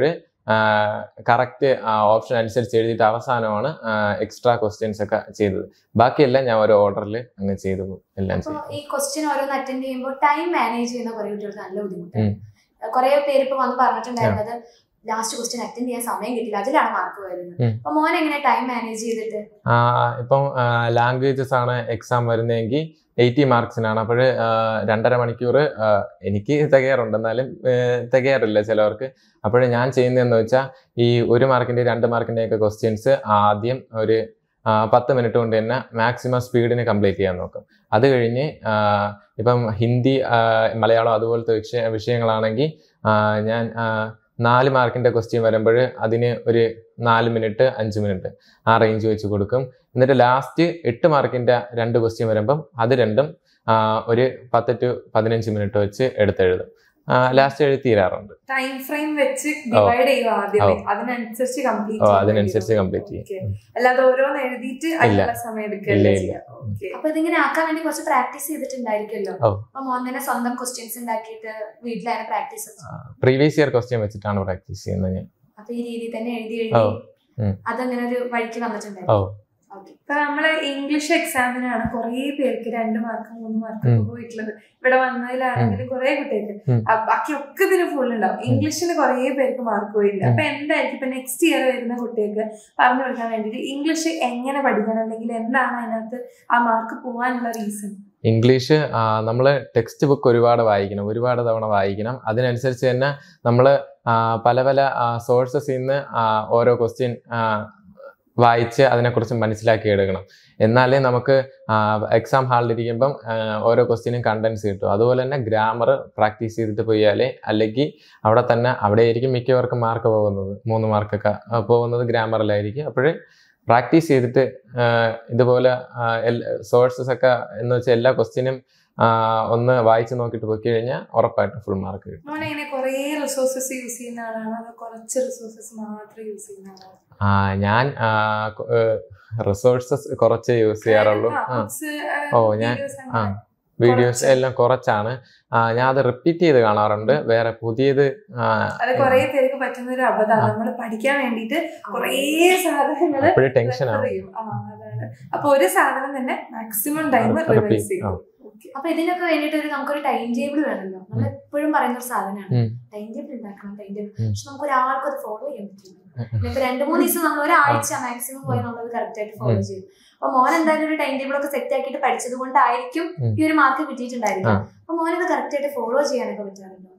കറക്റ്റ് ഓപ്ഷൻ അനുസരിച്ച് എഴുതിയിട്ട് അവസാനമാണ് എക്സ്ട്രാ ക്വസ്റ്റ്യൻസ് ഒക്കെ ചെയ്തത് ബാക്കിയെല്ലാം ഞാൻ ഒരു ഓർഡറിൽ അങ്ങ് ചെയ്തു എല്ലാം അപ്പൊ ചെയ്തു ഈ ക്വസ്റ്റ്യൻ ഓരോന്ന് അറ്റൻഡ് ചെയ്യുമ്പോൾ ടൈം മാനേജ് ചെയ്യുന്ന കുറെ കുട്ടികൾക്ക് നല്ല ഉം. ബുദ്ധിമുട്ടാണ് കുറെ പേര് ഇപ്പൊ വന്ന് പറഞ്ഞിട്ടുണ്ടായിരുന്നത് ലാസ്റ്റ് ക്വസ്റ്റ്യൻ അറ്റൻഡ് ചെയ്യാൻ സമയം കിട്ടില്ല അതിലാണ് മാർക്ക് വരുന്നത് ഉം. അപ്പൊ മോൻ എങ്ങനെ ടൈം മാനേജ് ചെയ്തിട്ട് ആ, ഇപ്പം ലാംഗ്വേജസ് ആണ് എക്സാം വരുന്നതെങ്കിൽ എയ്റ്റി മാർക്സിനാണ് അപ്പോൾ രണ്ടര മണിക്കൂർ ആ, എനിക്ക് തികയാറുണ്ട് എന്നാലും ഏ, തികയാറില്ല ചിലവർക്ക് അപ്പോൾ ഞാൻ ചെയ്യുന്നതെന്ന് വെച്ചാൽ ഈ ഒരു മാർക്കിന്റെ രണ്ട് മാർക്കിന്റെ ഒക്കെ ക്വസ്റ്റ്യൻസ് ആദ്യം ഒരു ആ, പത്ത് മിനിറ്റ് കൊണ്ട് തന്നെ മാക്സിമം സ്പീഡിന് കംപ്ലീറ്റ് ചെയ്യാൻ നോക്കും അത് കഴിഞ്ഞ് ആ, ഇപ്പം ഹിന്ദി ആ, മലയാളം അതുപോലത്തെ വിഷയ വിഷയങ്ങളാണെങ്കിൽ ആ, ഞാൻ ആ, നാല് മാർക്കിന്റെ ക്വസ്റ്റ്യൻ വരുമ്പോൾ അതിന് ഒരു നാല് മിനിറ്റ് അഞ്ച് മിനിറ്റ് ആ റേഞ്ച് വെച്ച് കൊടുക്കും എന്നിട്ട് ലാസ്റ്റ് എട്ട് മാർക്കിന്റെ രണ്ട് ക്വസ്റ്റ്യൻ വരുമ്പം അത് രണ്ടും ആ, ഒരു പത്ത് ടു പതിനഞ്ച് മിനിറ്റ് വെച്ച് എടുത്തെഴുതും ലാസ്റ്റ് എഴുതി തീരാറുണ്ട് ടൈം ഫ്രെയിം വെച്ച് ഡിവൈഡ് ചെയ്യുക ആദ്യമേ ഓ. അതിനനുസരിച്ച് ഓ കംപ്ലീറ്റ് അതിനനുസരിച്ച് കംപ്ലീറ്റ് ചെയ്യും Okay. അല്ലാതെ ഓരോന്ന് എഴുതിയിട്ട് അതിനുള്ള സമയം ഇല്ല, എടുക്കുകയല്ല ഇല്ല. ചെയ്യാം ഓക്കെ അപ്പൊ ഇതിങ്ങനെ ആക്കാൻ വേണ്ടി കുറച്ച് പ്രാക്ടീസ് ചെയ്തിട്ടുണ്ടായിരിക്കുമല്ലോ ഓ. അപ്പൊ മോൻ തന്നെ സ്വന്തം ക്വസ്റ്റ്യൻസ് ഉണ്ടാക്കിയിട്ട് വീട്ടിലാണ് പ്രാക്ടീസ് പ്രീവിയസ് ഇയർ ക്വസ്റ്റ്യൻ വെച്ചിട്ടാണ് പ്രാക്ടീസ് ചെയ്യുന്നത് ഞാൻ അപ്പൊ ഈ രീതിയിൽ തന്നെ എഴുതി ഓ. എഴുതി ഉം. അതങ്ങനെ ഒരു വഴിക്ക് ഓ വന്നിട്ടുണ്ടായിരുന്നു ഓക്കെ ഇപ്പൊ നമ്മള് ഇംഗ്ലീഷ് എക്സാമിനാണ് കുറെ പേർക്ക് രണ്ട് മാർക്ക് മൂന്ന് മാർക്ക് ഉം. പോയിട്ടുള്ളത് ഇവിടെ വന്നതിലാണെങ്കിലും കുറെ കുട്ടികൾക്ക് ഉം. ആ, ബാക്കി ഒക്കെ ഇതിന് ഫുൾ ഉണ്ടാവും ഇംഗ്ലീഷിന് കുറെ പേർക്ക് മാർക്ക് പോയിട്ടുണ്ട് അപ്പൊ എന്തായിരിക്കും ഇപ്പൊ നെക്സ്റ്റ് ഇയർ വരുന്ന കുട്ടികൾക്ക് പറഞ്ഞു കൊടുക്കാൻ വേണ്ടിയിട്ട് ഇംഗ്ലീഷ് എങ്ങനെ പഠിക്കണം അല്ലെങ്കിൽ എന്താണ് അതിനകത്ത് ആ മാർക്ക് പോകാനുള്ള റീസൺ ഇംഗ്ലീഷ് നമ്മൾ ടെക്സ്റ്റ് ബുക്ക് ഒരുപാട് വായിക്കണം ഒരുപാട് തവണ വായിക്കണം അതിനനുസരിച്ച് തന്നെ നമ്മൾ പല പല സോഴ്സസിൽ നിന്ന് ആ, ഓരോ ക്വസ്റ്റ്യൻ വായിച്ച് അതിനെക്കുറിച്ച് മനസ്സിലാക്കി എടുക്കണം എന്നാലേ നമുക്ക് എക്സാം ഹാളിലിരിക്കുമ്പം ആ, ഓരോ ക്വസ്റ്റ്യനും കണ്ടൻസ് കിട്ടും അതുപോലെ തന്നെ ഗ്രാമർ പ്രാക്ടീസ് ചെയ്തിട്ട് പോയാലേ അല്ലെങ്കിൽ അവിടെ തന്നെ അവിടെ ആയിരിക്കും മിക്കവർക്കും മാർക്ക് പോകുന്നത് മൂന്ന് മാർക്കൊക്കെ ആ, പോകുന്നത് ഗ്രാമറിലായിരിക്കും അപ്പോൾ പ്രാക്ടീസ് ചെയ്തിട്ട് ആ, ഇതുപോലെ സോഴ്സസ് ഒക്കെ എന്ന് വെച്ചാൽ എല്ലാ ക്വസ്റ്റ്യനും ഒന്ന് വായിച്ച് നോക്കിയിട്ട് പോയി കഴിഞ്ഞാൽ ഉറപ്പായിട്ടും ഫുൾ മാർക്ക് കിട്ടും മോനെ ഇങ്ങനെ കുറെ റിസോഴ്സസ് യൂസ് ചെയ്യുന്ന ആളാണോ അതോ കുറച്ച് റിസോഴ്സസ് മാത്രം യൂസ് ചെയ്യുന്ന ആളാണോ ആ, ഞാൻ റിസോഴ്സസ് കുറച്ച് യൂസ് ചെയ്യാറുള്ളൂ ആ, ആ books, ആ, ഓ, ഞാൻ- videos ആ അങ്ങനെ. വീഡിയോസ് കുറച്ച്. എല്ലാം കുറച്ചാണ് ആ, ഞാൻ അത് റിപ്പീറ്റ് ചെയ്ത് കാണാറുണ്ട് വേറെ പുതിയത് ആ, അത് കുറെ പേർക്ക് പറ്റുന്ന ഒരു അബദ്ധമാണ് നമ്മൾ പഠിക്കാൻ വേണ്ടിയിട്ട് കുറേ സാധനങ്ങൾ അപ്പോഴേ ടെൻഷൻ ആവും അതാണ് അപ്പൊ ഒരു സാധനം തന്നെ മാക്സിമം ടൈം Repeat, റിവൈസ് ചെയ്യും ആ. Okay. അപ്പൊ ഇതിനൊക്കെ വേണ്ടിട്ട് ഒരു നമുക്കൊരു ടൈം ടേബിൾ വേണമല്ലോ നമ്മൾ എപ്പോഴും പറയുന്ന ഒരു സാധനമാണ് ഉം. ടൈം ടേബിൾ ഉണ്ടാക്കണം ടൈം ടേബിൾ ഉം. പക്ഷെ നമുക്ക് ഒരാൾക്ക് അത് ഫോളോ ചെയ്യാൻ പറ്റില്ല ഇപ്പൊ രണ്ടു മൂന്ന് ദിവസം നമ്മൾ ഒരാഴ്ച മാക്സിമം പോയി നമ്മളത് കറക്റ്റ് ആയിട്ട് ഫോളോ ഉം. ചെയ്യും അപ്പൊ മോൻ എന്തായാലും ഒരു ടൈം ടേബിൾ ഒക്കെ സെറ്റ് ആക്കിയിട്ട് പഠിച്ചത് കൊണ്ടായിരിക്കും ഉം. ഈ ഒരു മാർക്ക് കിട്ടിയിട്ടുണ്ടായിരിക്കും ആ. അപ്പൊ മോനത് കറക്റ്റ് ആയിട്ട് ഫോളോ ചെയ്യാനൊക്കെ പറ്റാറുണ്ടോ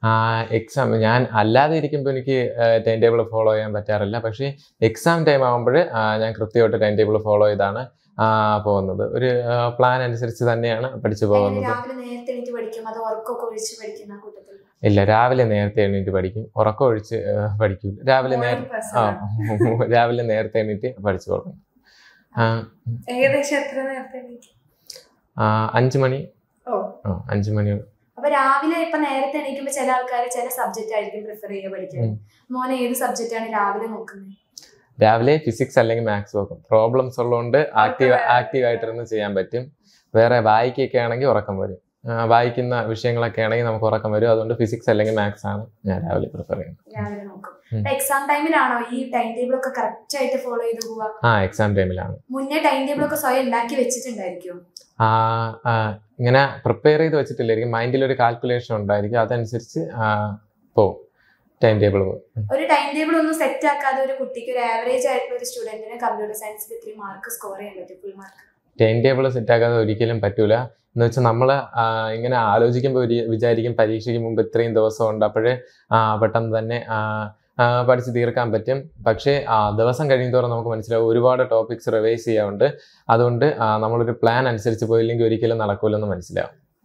എക്സാം ഞാൻ അല്ലാതെ ഇരിക്കുമ്പോൾ എനിക്ക് ടൈം ടേബിൾ ഫോളോ ചെയ്യാൻ പറ്റാറില്ല പക്ഷേ എക്സാം ടൈം ആകുമ്പോൾ ഞാൻ കൃത്യമായിട്ട് ടൈം ടേബിൾ ഫോളോ ചെയ്താണ് ആ, പോകുന്നത് ഒരു പ്ലാൻ അനുസരിച്ച് തന്നെയാണ് പഠിച്ചു എങ്ങനെ പോകുന്നത് രാവിലെ നേരത്തെ എണീറ്റ് പഠിക്കും അത് ഉറക്കമൊക്കെ ഒഴിച്ച് പഠിക്കുന്ന ആ കൂട്ടത്തിൽ ഇല്ല രാവിലെ നേരത്തെ എണീറ്റ് പഠിക്കും ഉറക്കം ഒഴിച്ച് പഠിക്കും രാവിലെ നേര Morning person ആ ആണ്. രാവിലെ നേരത്തെ എണീറ്റ് പഠിച്ചു തുടങ്ങും ആ, ഏകദേശം എത്ര നേരത്തെ എണീക്കും? ആ, അഞ്ച് മണി ഓ ആ, അഞ്ച് മണി അപ്പൊ രാവിലെ ഇപ്പൊ നേരത്തെ എണീക്കുമ്പോ ചില ആൾക്കാർ ചില സബ്ജക്റ്റ് ആയിരിക്കും പ്രിഫർ ചെയ്യുക പഠിക്കാൻ ഉം. മോനെ ഏത് സബ്ജക്റ്റ് ആണ് രാവിലെ നോക്കുന്നത് രാവിലെ ഫിസിക്സ് അല്ലെങ്കിൽ മാത്സ് നോക്കും പ്രോബ്ലംസ് ഉള്ളതുകൊണ്ട് ആക്റ്റീവ് ഉറക്കം ആക്റ്റീവ് ആയിട്ടിരുന്ന് ചെയ്യാൻ പറ്റും വേറെ വായിക്കൊക്കെ ആണെങ്കിൽ ഉറക്കം വരും ആ, വായിക്കുന്ന വിഷയങ്ങളൊക്കെ ആണെങ്കിൽ നമുക്ക് ഉറക്കം വരും അതുകൊണ്ട് ഫിസിക്സ് അല്ലെങ്കിൽ മാത്സ് ആണ് ഞാൻ രാവിലെ പ്രിഫർ ചെയ്യുന്നത് രാവിലെ നോക്കും ഉം. എക്സാം ടൈമിലാണോ ഈ ടൈം ടേബിൾ ഒക്കെ കറക്റ്റ് ആയിട്ട് ഫോളോ ചെയ്ത് പോവാ ആ എക്സാം ടൈമിലാണ് മുന്നേ ടൈം ടേബിൾ ഒക്കെ സ്വയം ഉണ്ടാക്കി വെച്ചിട്ടുണ്ടായിരിക്കും ആ, ആ, ഇങ്ങനെ പ്രിപ്പയർ ചെയ്ത് വെച്ചിട്ടില്ലായിരിക്കും മൈൻഡിൽ ഒരു കാൽക്കുലേഷൻ ഉണ്ടായിരിക്കും അതനുസരിച്ച് ആ, പോവും ടൈം ടേബിൾ പോകും ഒരു ടൈം ടേബിൾ ഒന്നും സെറ്റ് ആക്കാതെ ഒരു കുട്ടിക്ക് ഒരു ആവറേജ് ആയിട്ടുള്ള ഒരു സ്റ്റുഡന്റിന് കമ്പ്യൂട്ടർ സയൻസിൽ ഇത്രയും മാർക്ക് സ്കോർ ചെയ്യാൻ പറ്റും full mark time table set ആക്കാതെ ഒരിക്കലും പറ്റൂല എന്ന് വെച്ചാൽ നമ്മൾ ഇങ്ങനെ ആലോചിക്കുമ്പോൾ ഒരു വിചാരിക്കും പരീക്ഷയ്ക്ക് മുമ്പ് ഇത്രയും ദിവസം ഉണ്ട് അപ്പോഴേ പെട്ടെന്ന് തന്നെ ആ, ആ, പഠിച്ച് തീർക്കാൻ പറ്റും പക്ഷേ ആ, ദിവസം കഴിയുന്തോറും നമുക്ക് മനസ്സിലാവും ഒരുപാട് ടോപ്പിക്സ് റിവൈസ് ചെയ്യാറുണ്ട് അതുകൊണ്ട് ആ, നമ്മളൊരു പ്ലാൻ അനുസരിച്ച് പോയില്ലെങ്കിൽ ഒരിക്കലും നടക്കൂലെന്ന് മനസ്സിലാവും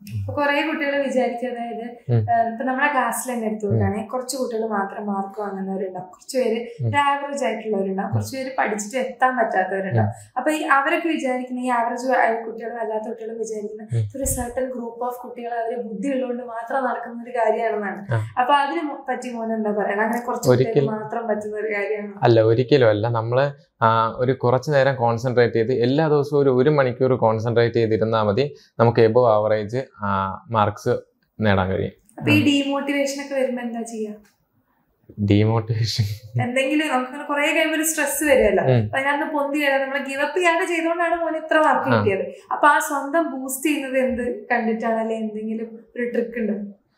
ഇപ്പൊ കുറെ കുട്ടികൾ വിചാരിക്കും അതായത് ഉം. ഏഹ്, ഇപ്പൊ നമ്മുടെ ക്ലാസ്സിൽ തന്നെ എടുത്തു നോക്കുകയാണെങ്കിൽ കുറച്ച് കുട്ടികൾ മാത്രം മാർക്ക് വാങ്ങുന്നവരുണ്ടാവും കുറച്ച് പേര് ഉം. ഒരു ആവറേജ് ആയിട്ടുള്ളവരുണ്ടാവും കുറച്ച് പേര് പഠിച്ചിട്ട് എത്താൻ പറ്റാത്തവരുണ്ടാവും അപ്പൊ ഈ അവരൊക്കെ വിചാരിക്കുന്ന ഈ ആവറേജ് കുട്ടികളും അല്ലാത്ത കുട്ടികളും വിചാരിക്കുന്ന ഉം. ഒരു സർട്ടൻ ഗ്രൂപ്പ് ഓഫ് കുട്ടികൾ അവര് ബുദ്ധി ഉള്ളതുകൊണ്ട് മാത്രം നടക്കുന്ന ഒരു കാര്യമാണെന്നാണ് ആ. അപ്പൊ അതിന് മു- പറ്റി മോൻ എന്താ പറയണത് അങ്ങനെ കുറച്ച് കുട്ടികൾക്ക് ഒരിക്കലും- മാത്രം പറ്റുന്ന ഒരു കാര്യമാണ് അല്ല ഒരിക്കലും അല്ല നമ്മൾ ഒരു കുറച്ച് നേരം കോൺസെൻട്രേറ്റ് ചെയ്ത് എല്ലാ ദിവസവും ഒരു ഒരു മണിക്കൂർ കോൺസെൻട്രേറ്റ് ചെയ്തിരുന്നാൽ മതി നമുക്ക് എബോ ആവറേജ് മാർക്സ് നേടാൻ കഴിയും അപ്പൊ ഈ ഡീമോട്ടിവേഷൻ ഒക്കെ വരുമ്പോ എന്താ ചെയ്യാ ഡീമോട്ടിവേഷൻ എന്തെങ്കിലും നമുക്കിങ്ങനെ കുറെ കഴിയുമ്പോൾ ഒരു സ്ട്രെസ് വരുമല്ലോ ഉം. അപ്പൊ ഞാൻ പൊന്തി വരാം നമ്മൾ ഗിവ് അപ്പ് ചെയ്യാണ്ട് ചെയ്തുകൊണ്ടാണ് മോൻ ഇത്ര മാർക്ക് ആ. കിട്ടിയത് അപ്പൊ ആ സ്വന്തം ബൂസ്റ്റ് ചെയ്യുന്നത് എന്ത് കണ്ടിട്ടാണ് അല്ലെ എന്തെങ്കിലും ഒരു ട്രിക്ക് ഉണ്ട്